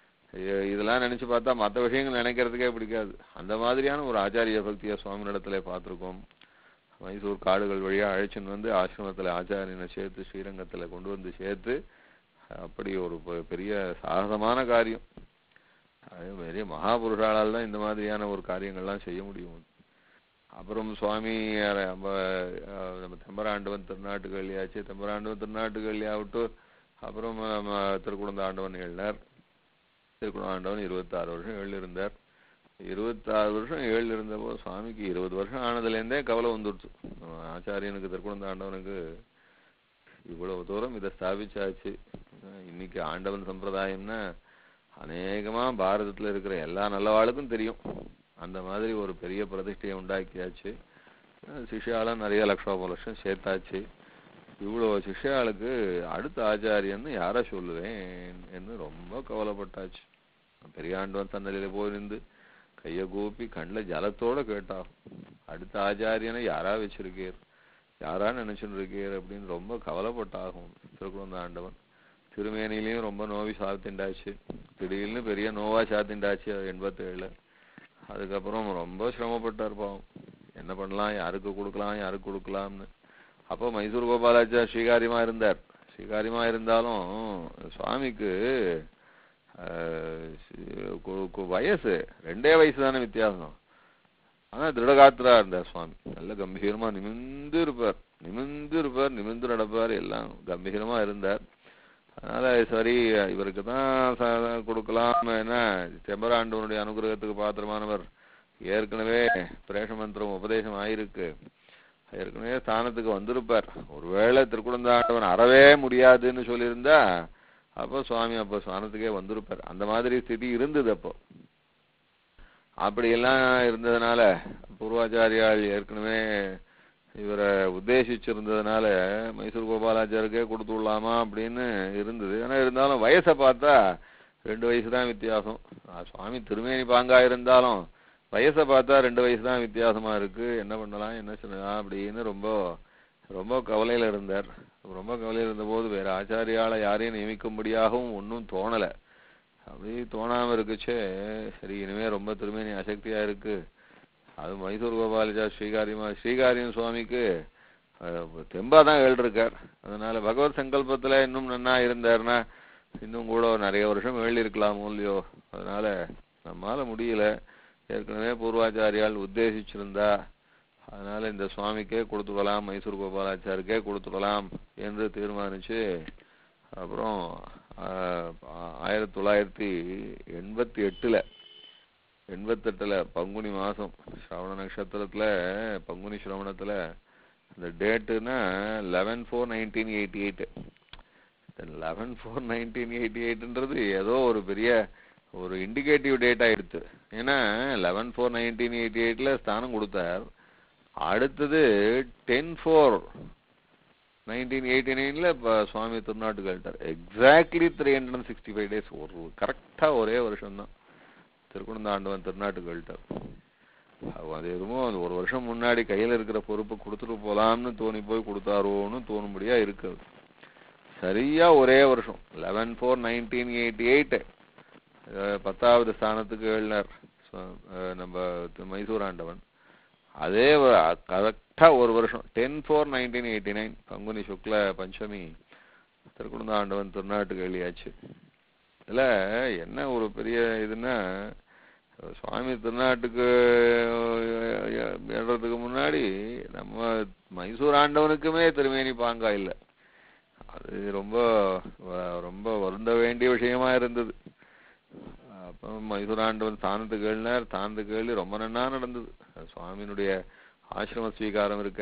இ- இதெல்லாம் நினைச்சு பார்த்தா மற்ற விஷயங்கள் நினைக்கிறதுக்கே பிடிக்காது அந்த மாதிரியான ஒரு ஆச்சாரிய பக்தியை சுவாமினிடத்துல பார்த்திருக்கோம் மைசூர் காடுகள் வழியா அழைச்சின்னு வந்து ஆசிரமத்துல ஆச்சாரியனை சேர்த்து ஸ்ரீரங்கத்துல கொண்டு வந்து சேர்த்து அப்படி ஒரு பெ- பெரிய சாகசமான காரியம் அது பெரிய மகாபுருஷாலால் தான் இந்த மாதிரியான ஒரு காரியங்கள்லாம் செய்ய முடியும் அப்புறம் சுவாமி அஹ், நம்ம அஹ், நம்ம தெம்பராண்டவன் திருநாட்டுக்கு எழுதியாச்சு தெம்பராண்டவன் திருநாட்டுக்கு எழுதியாவிட்டு அப்புறம் நம்ம திருக்குழந்த ஆண்டவன் எழுதினார் திருக்குழந்த ஆண்டவன் இருபத்தாறு வருஷம் எழுதியிருந்தார் இருபத்தாறு வருஷம் ஏழு இருந்தப்போ சுவாமிக்கு இருபது வருஷம் ஆனதுலேருந்தே கவலை வந்துடுச்சு நம்ம ஆச்சாரியனுக்கு திருக்குழந்த ஆண்டவனுக்கு இவ்வளவு தூரம் இதை ஸ்தாபிச்சாச்சு அஹ் இன்னைக்கு ஆண்டவன் சம்பிரதாயம்னா அநேகமா பாரதத்துல இருக்கிற எல்லா நல்லவாளுக்கும் தெரியும் அந்த மாதிரி ஒரு பெரிய பிரதிஷ்டையை உண்டாக்கியாச்சு அஹ் சிஷ்யாலாம் நிறைய லட்சோப லட்சம் சேர்த்தாச்சு இவ்வளோ சிஷ்யாளுக்கு அடுத்த ஆச்சாரியன்னு யாரை சொல்லுவேன் என்று ரொம்ப கவலைப்பட்டாச்சு பெரியாண்டவன் சன்னதியில போயிருந்து கையை கூப்பி கண்ணில் ஜலத்தோட கேட்டா அடுத்த ஆச்சாரியனை யாரா வச்சிருக்கீர் யாரா நினைச்சுட்டு இருக்கீர் அப்படின்னு ரொம்ப கவலைப்பட்டாகும் திருக்குழந்த ஆண்டவன் திருமேனிலையும் ரொம்ப நோவி சாத்திண்டாச்சு திடீர்னு பெரிய நோவா சாத்திண்டாச்சு எண்பத்தேழுல அதுக்கப்புறம் ரொம்ப சிரமப்பட்டார் பாவம் என்ன பண்ணலாம் யாருக்கு கொடுக்கலாம் யாருக்கு கொடுக்கலாம்னு அப்போ மைசூர் கோபாலாச்சார் ஸ்ரீகாரியமா இருந்தார் ஸ்ரீகாரியமா இருந்தாலும் சுவாமிக்கு ஆஹ், சி- கு- கு- வயசு ரெண்டே வயசு தானே வித்தியாசம் ஆனா திருடகாத்திரா இருந்தார் சுவாமி நல்ல கம்பீரமா நிமிர்ந்து இருப்பார் நிமிர்ந்து இருப்பார் நிமிர்ந்து நடப்பார் எல்லாம் கம்பீரமா இருந்தார் அதனால சரி இவருக்கு தான் ச- கொடுக்கலாம் என்ன செம்பராண்டவனுடைய அனுகிரகத்துக்கு பாத்திரமானவர் ஏற்கனவே பிரேஷ மந்திரம் உபதேசம் ஆயிருக்கு ஏற்கனவே ஸ்தானத்துக்கு வந்திருப்பார் ஒருவேளை திருக்குழந்தாண்டவன் அறவே முடியாதுன்னு சொல்லியிருந்தா அப்போ சுவாமி அப்போ ஸ்தானத்துக்கே வந்திருப்பார் அந்த மாதிரி ஸ்திதி இருந்தது அப்போ அப்படியெல்லாம் இருந்ததுனால பூர்வாச்சாரியால் ஏற்கனவே இவரை உத்தேசிச்சிருந்ததுனால மைசூர் கோபாலாச்சாருக்கே கொடுத்து விடலாமா அப்படின்னு இருந்தது ஆனா இருந்தாலும் வயசை பார்த்தா ரெண்டு வயசு தான் வித்தியாசம் ஆ, சுவாமி திருமேனி பாங்கா இருந்தாலும் வயசை பார்த்தா ரெண்டு வயசு தான் வித்தியாசமா இருக்கு என்ன பண்ணலாம் என்ன சொல்லலாம் அப்படின்னு ரொம்ப ரொம்ப கவலையில இருந்தார் ரொம்ப கவலையில இருந்தபோது வேற ஆச்சாரியால யாரையும் நியமிக்கும்படியாகவும் ஒன்றும் தோணல அப்படி தோணாம இருக்குச்சே சரி இனிமே ரொம்ப திருமேனி அசக்தியா இருக்கு அது மைசூர் கோபாலஜா ஸ்ரீகாரியமா ஸ்ரீகாரியம் சுவாமிக்கு அஹ், தெம்பா தான் எழுதிருக்கார் அதனால பகவத் சங்கல்பத்துல இன்னும் நன்னா இருந்தாருன்னா இன்னும் கூட நிறைய வருஷம் எழுதியிருக்கலாம் இல்லையோ அதனால நம்மால முடியல ஏற்கனவே பூர்வாச்சாரியால் உத்தேசிச்சிருந்தா அதனால இந்த சுவாமிக்கே கொடுத்துக்கலாம் மைசூர் கோபாலாச்சாருக்கே கொடுத்துக்கலாம் என்று தீர்மானிச்சு அப்புறம் ஆஹ், ஆயிரத்தி தொள்ளாயிரத்தி எண்பத்தி எட்டுல எண்பத்தெட்டுல பங்குனி மாசம் ஸ்ரவண நட்சத்திரத்துல பங்குனி சிரவணத்துல அந்த டேட்டுன்னா eleven four nineteen eighty eight eleven four nineteen eighty எயிட்ன்றது ஏதோ ஒரு பெரிய ஒரு இண்டிகேட்டிவ் டேட் ஆயிடுத்து ஏன்னா லெவன் ஃபோர் நைன்டீன் எயிட்டி எயிட்ல ஸ்தானம் கொடுத்தார் அடுத்தது டென் ஃபோர் நைன்டீன் எயிட்டி நைன்ல சுவாமி திருநாட்டு கழிட்டார் exactly three hundred sixty five days ஒரு கரெக்டா ஒரே வருஷம் தான் திருக்குணந்தாண்டவன் திருநாட்டு கழிட்டார் அது எதுவும் அது ஒரு வருஷம் முன்னாடி கையில இருக்கிற பொறுப்பை கொடுத்துட்டு போலாம்னு தோணி போய் கொடுத்தாரோன்னு தோணும்படியா இருக்குது சரியா ஒரே வருஷம் eleven four nineteen eighty eight பத்தாவது ஸ்தானத்துக்கு எழுதினார் சு- அஹ் நம்ம தி- மைசூர் ஆண்டவன் அதே கரெக்டா ஒரு வருஷம் ten four nineteen eighty nine Panguni சுக்ல பஞ்சமி திருக்குணந்த ஆண்டவன் திருநாட்டுக்கு எழுதியாச்சு இதுல என்ன ஒரு பெரிய இதுன்னா சுவாமி திருநாட்டுக்கு ஏறதுக்கு முன்னாடி நம்ம மைசூர் ஆண்டவனுக்குமே திருமேனி பாங்கா இல்லை அது ரொம்ப வ- ரொம்ப வருந்த வேண்டிய விஷயமா இருந்தது அப்போ மைசூர் ஆண்டவன் ஸ்தானத்துக்கு எழுதினார் ஸ்தானத்துக்கு எழுதி ரொம்ப நன்னா நடந்தது அது சுவாமியினுடைய ஆசிரம ஸ்வீகாரம் இருக்க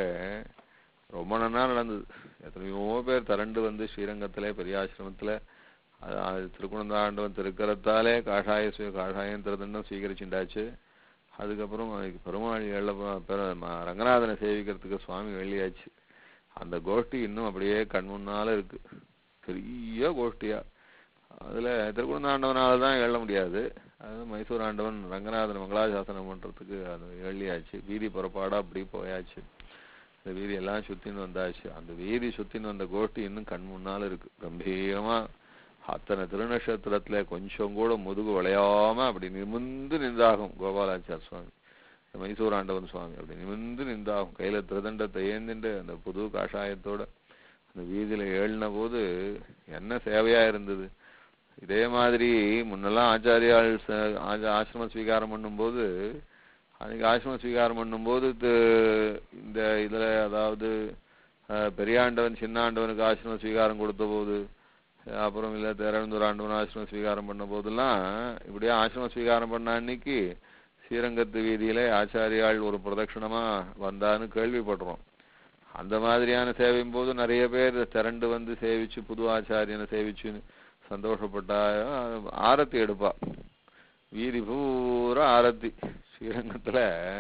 ரொம்ப நன்னா நடந்தது எத்தனையோ பேர் திரண்டு வந்து ஸ்ரீரங்கத்திலே பெரிய ஆசிரமத்துல அது அது திருக்குணந்தாண்டவன் திருக்கரத்தாலே காஷாய ஸ்வீ காஷாயம் திருதண்டம் ஸ்வீகரிச்சுண்டாச்சு அதுக்கப்புறம் அதுக்கு பெருமாள் எழ ரங்கநாதனை சேவிக்கிறதுக்கு சுவாமி வெளியாச்சு அந்த கோஷ்டி இன்னும் அப்படியே கண் முன்னால இருக்கு பெரிய கோஷ்டியா அதுல திருக்குணந்தாண்டவனால தான் எழ முடியாது அது மைசூர் ஆண்டவன் ரங்கநாதன் மங்களாசாசனம் பண்றதுக்கு அது எள்ளியாச்சு வீதி புறப்பாடா அப்படி போயாச்சு இந்த வீதி எல்லாம் சுத்தின்னு வந்தாச்சு அந்த வீதி சுத்தின்னு வந்த கோஷ்டி இன்னும் கண் முன்னால இருக்கு கம்பீரமா அத்தனை திருநட்சத்திரத்துல கொஞ்சம் கூட முதுகு வளையாம அப்படி நிமிர்ந்து நின்றாகும் கோபாலாச்சார் சுவாமி இந்த மைசூர் ஆண்டவன் சுவாமி அப்படி நிமிர்ந்து நின்றாகும் கையில திருதண்டத்தை ஏந்திண்டு அந்த புது காஷாயத்தோட அந்த வீதியில ஏழின போது என்ன சேவையா இருந்தது இதே மாதிரி முன்னெல்லாம் ஆச்சாரியால் ச- ஆச்ச- ஆசிரம ஸ்வீகாரம் பண்ணும்போது அன்னைக்கு ஆசிரம ஸ்வீகாரம் பண்ணும்போது து- இந்த இதுல அதாவது அஹ், பெரியாண்டவன் சின்னாண்டவனுக்கு ஆசிரம ஸ்வீகாரம் கொடுத்த போது அப்புறம் இல்ல தேரழுந்தூர் ஆண்டவன் ஆசிரம ஸ்வீகாரம் பண்ண போதெல்லாம் இப்படியே ஆசிரம ஸ்வீகாரம் பண்ண அன்னைக்கு ஸ்ரீரங்கத்து வீதியில ஆச்சாரியாள் ஒரு பிரதட்சணமா வந்தான்னு கேள்விப்படுறோம் அந்த மாதிரியான சேவையும் போது நிறைய பேர் திரண்டு வந்து சேவிச்சு புது ஆச்சாரியனை சேவிச்சு சந்தோஷப்பட்டா ஆரத்தி எடுப்பா வீதி பூரா ஆரத்தி ஸ்ரீரங்கத்துல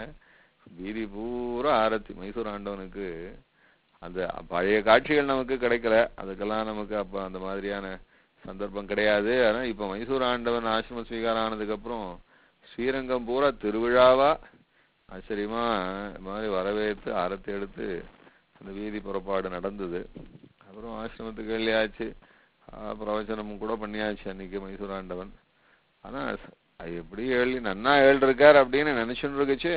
வீதி பூரா ஆரத்தி மைசூர் ஆண்டவனுக்கு அந்த பழைய காட்சிகள் நமக்கு கிடைக்கல அதுக்கெல்லாம் நமக்கு அப்ப அந்த மாதிரியான சந்தர்ப்பம் கிடையாது ஆனா இப்ப மைசூர் ஆண்டவன் ஆசிரம ஸ்வீகாரம் ஆனதுக்கு அப்புறம் ஸ்ரீரங்கம் பூரா திருவிழாவா ஆச்சரியமா இந்த மாதிரி வரவேற்று ஆரத்தி எடுத்து அந்த வீதி புறப்பாடு நடந்தது அப்புறம் ஆசிரமத்துக்கு வெளியாச்சு ஆஹ் பிரவச்சனமும் கூட பண்ணியாச்சு அன்னைக்கு மைசூர் ஆண்டவன் ஆனா ச- அது எப்படி எழுதி நன்னா எழுதிருக்கார் அப்படின்னு நினைச்சுட்டு இருக்குச்சே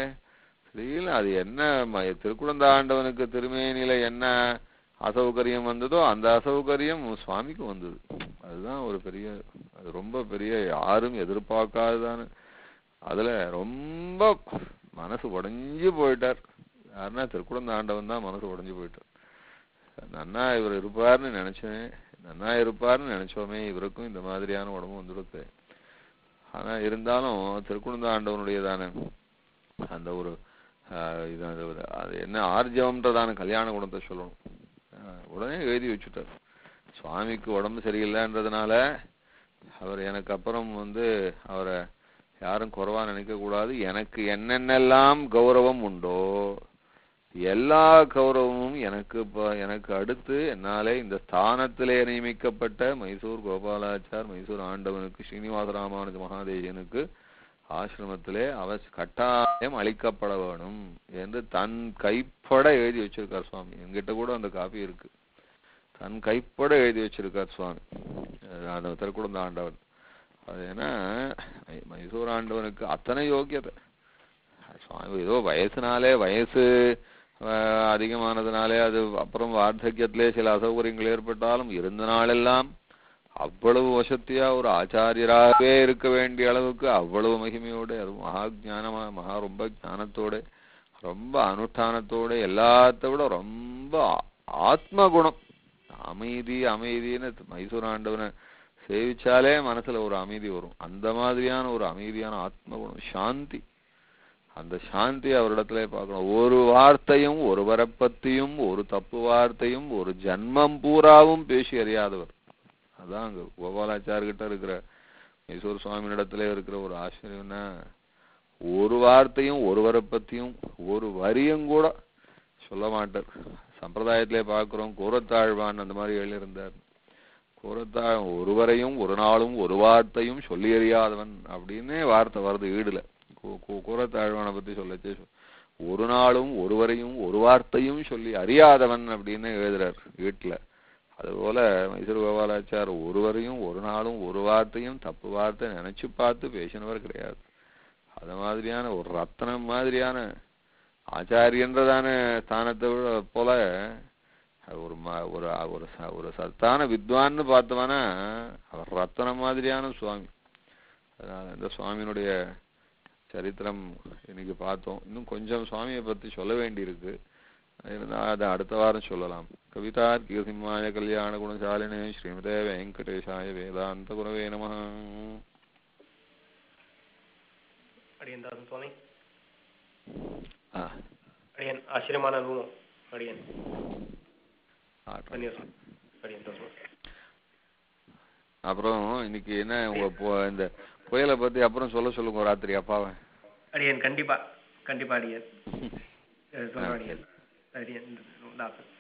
தெரியல அது என்ன ம- திருக்குழந்த ஆண்டவனுக்கு திருமேனியில என்ன அசௌகரியம் வந்ததோ அந்த அசௌகரியம் சுவாமிக்கு வந்தது அதுதான் ஒரு பெரிய அது ரொம்ப பெரிய யாரும் எதிர்பார்க்காததான அதுல ரொம்ப மனசு உடைஞ்சு போயிட்டார் யாருன்னா திருக்குழந்த ஆண்டவன் தான் மனசு உடைஞ்சு போயிட்டார் நன்னா இவர் இருப்பார்னு நினைச்சேன் நன்னா இருப்பார்னு நினைச்சோமே இவருக்கும் இந்த மாதிரியான உடம்பு வந்துடுது ஆனா இருந்தாலும் திருக்குழந்த ஆண்டவனுடையதான அந்த ஒரு ஆஹ், இது அது ஒரு- அது என்ன ஆர்ஜவம்ன்றதான கல்யாண குணத்தை சொல்லணும் ஆஹ், உடனே எழுதி வச்சுட்டார் சுவாமிக்கு உடம்பு சரியில்லைன்றதுனால அவர் எனக்கு அப்புறம் வந்து அவரை யாரும் குறைவா நினைக்க கூடாது எனக்கு என்னென்னலாம் கௌரவம் உண்டோ எல்லா கௌரவமும் எனக்கு இப்ப எனக்கு அடுத்து என்னாலே இந்த ஸ்தானத்திலே நியமிக்கப்பட்ட மைசூர் கோபாலாச்சார் மைசூர் ஆண்டவனுக்கு ஸ்ரீனிவாச ராமானுஜ மகாதேவனுக்கு ஆசிரமத்திலே அவ கட்டாயம் அளிக்கப்பட வேணும் என்று தன் கைப்பட எழுதி வச்சிருக்கார் சுவாமி என்கிட்ட கூட அந்த காப்பி இருக்கு தன் கைப்பட எழுதி வச்சிருக்கார் சுவாமி அஹ் அந்த திருக்குழந்த ஆண்டவன் அது ஏன்னா மை- மைசூர் ஆண்டவனுக்கு அத்தனை யோக்கியதை சுவாமி ஏதோ வயசுனாலே வயசு அஹ், அதிகமானதுனாலே அது அப்புறம் வார்த்தக்கியத்திலே சில அசௌகரியங்கள் ஏற்பட்டாலும் இருந்த நாளெல்லாம் அவ்வளவு வசத்தியா ஒரு ஆச்சாரியராகவே இருக்க வேண்டிய அளவுக்கு அவ்வளவு மகிமையோட அது மகா ஞானமா மகா ரொம்ப ஞானத்தோட ரொம்ப அனுஷ்டானத்தோட எல்லாத்த விட ரொம்ப ஆ- ஆத்ம குணம் அமைதி அமைதின்னு மைசூர் ஆண்டவனை சேவிச்சாலே மனசுல ஒரு அமைதி வரும் அந்த மாதிரியான ஒரு அமைதியான ஆத்ம குணம் சாந்தி அந்த சாந்தி அவரிடத்துல பார்க்கணும் ஒரு வார்த்தையும் ஒருவரை பத்தியும் ஒரு தப்பு வார்த்தையும் ஒரு ஜன்மம் பூராவும் பேசி அறியாதவர் அதான் அங்க கோபாலாச்சார்கிட்ட இருக்கிற மைசூர் சுவாமியிடத்துல இருக்கிற ஒரு ஆச்சரியம்னா ஒரு வார்த்தையும் ஒருவரை பத்தியும் ஒரு வரியும் கூட சொல்ல மாட்டார் சம்பிரதாயத்திலே பார்க்கிறோம் கூரத்தாழ்வான் அந்த மாதிரி எழுதியிருந்தார் கூரத்தாழ் ஒருவரையும் ஒரு நாளும் ஒரு வார்த்தையும் சொல்லி அறியாதவன் அப்படின்னே வார்த்தை வருது ஈடுல கூ- கூ- கூரத்தாழ்வானை பத்தி சொல்லச்சே சொ- ஒரு நாளும் ஒருவரையும் ஒரு வார்த்தையும் சொல்லி அறியாதவன் அப்படின்னு எழுதுறார் வீட்டுல அதுபோல மைசூர் கோபாலாச்சார் ஒருவரையும் ஒரு நாளும் ஒரு வார்த்தையும் தப்பு வார்த்தை நினைச்சு பார்த்து பேசினவர் கிடையாது அது மாதிரியான ஒரு ரத்னம் மாதிரியான ஆச்சாரியன்றதான ஸ்தானத்தை விட போல ஒரு ம- ஒரு ஒரு ச- ஒரு சத்தான வித்வான்னு பார்த்தவனா அவர் ரத்தனம் மாதிரியான சுவாமி அதனால இந்த சுவாமியினுடைய சரித்திரம் இன்னைக்கு பார்த்தோம் இன்னும் கொஞ்சம் சுவாமியை பத்தி சொல்ல வேண்டியிருக்கு இருந்தா அதை அடுத்த வாரம் சொல்லலாம் கவிதார்க்கிய சிம்மாய கல்யாண குணசாலினே ஸ்ரீமதே வெங்கடேஷாய வேதாந்த குரவே நம அடியன் தாசன் சுவாமி ஆ அடியன் ஆச்சரியமான ரூபம் அடியன் ஆட்டம். பண்ணிடுறோம் அடியன் தாசன் அப்புறம் இன்னைக்கு என்ன உங்க பொ- இந்த புயலை பத்தி அப்புறம் சொல்ல சொல்லுங்க ராத்திரி அப்பாவை அடியன் கண்டிப்பா கண்டிப்பா அடியன் அஹ் சொல்றேன் அடியன் அடியன் தாசன்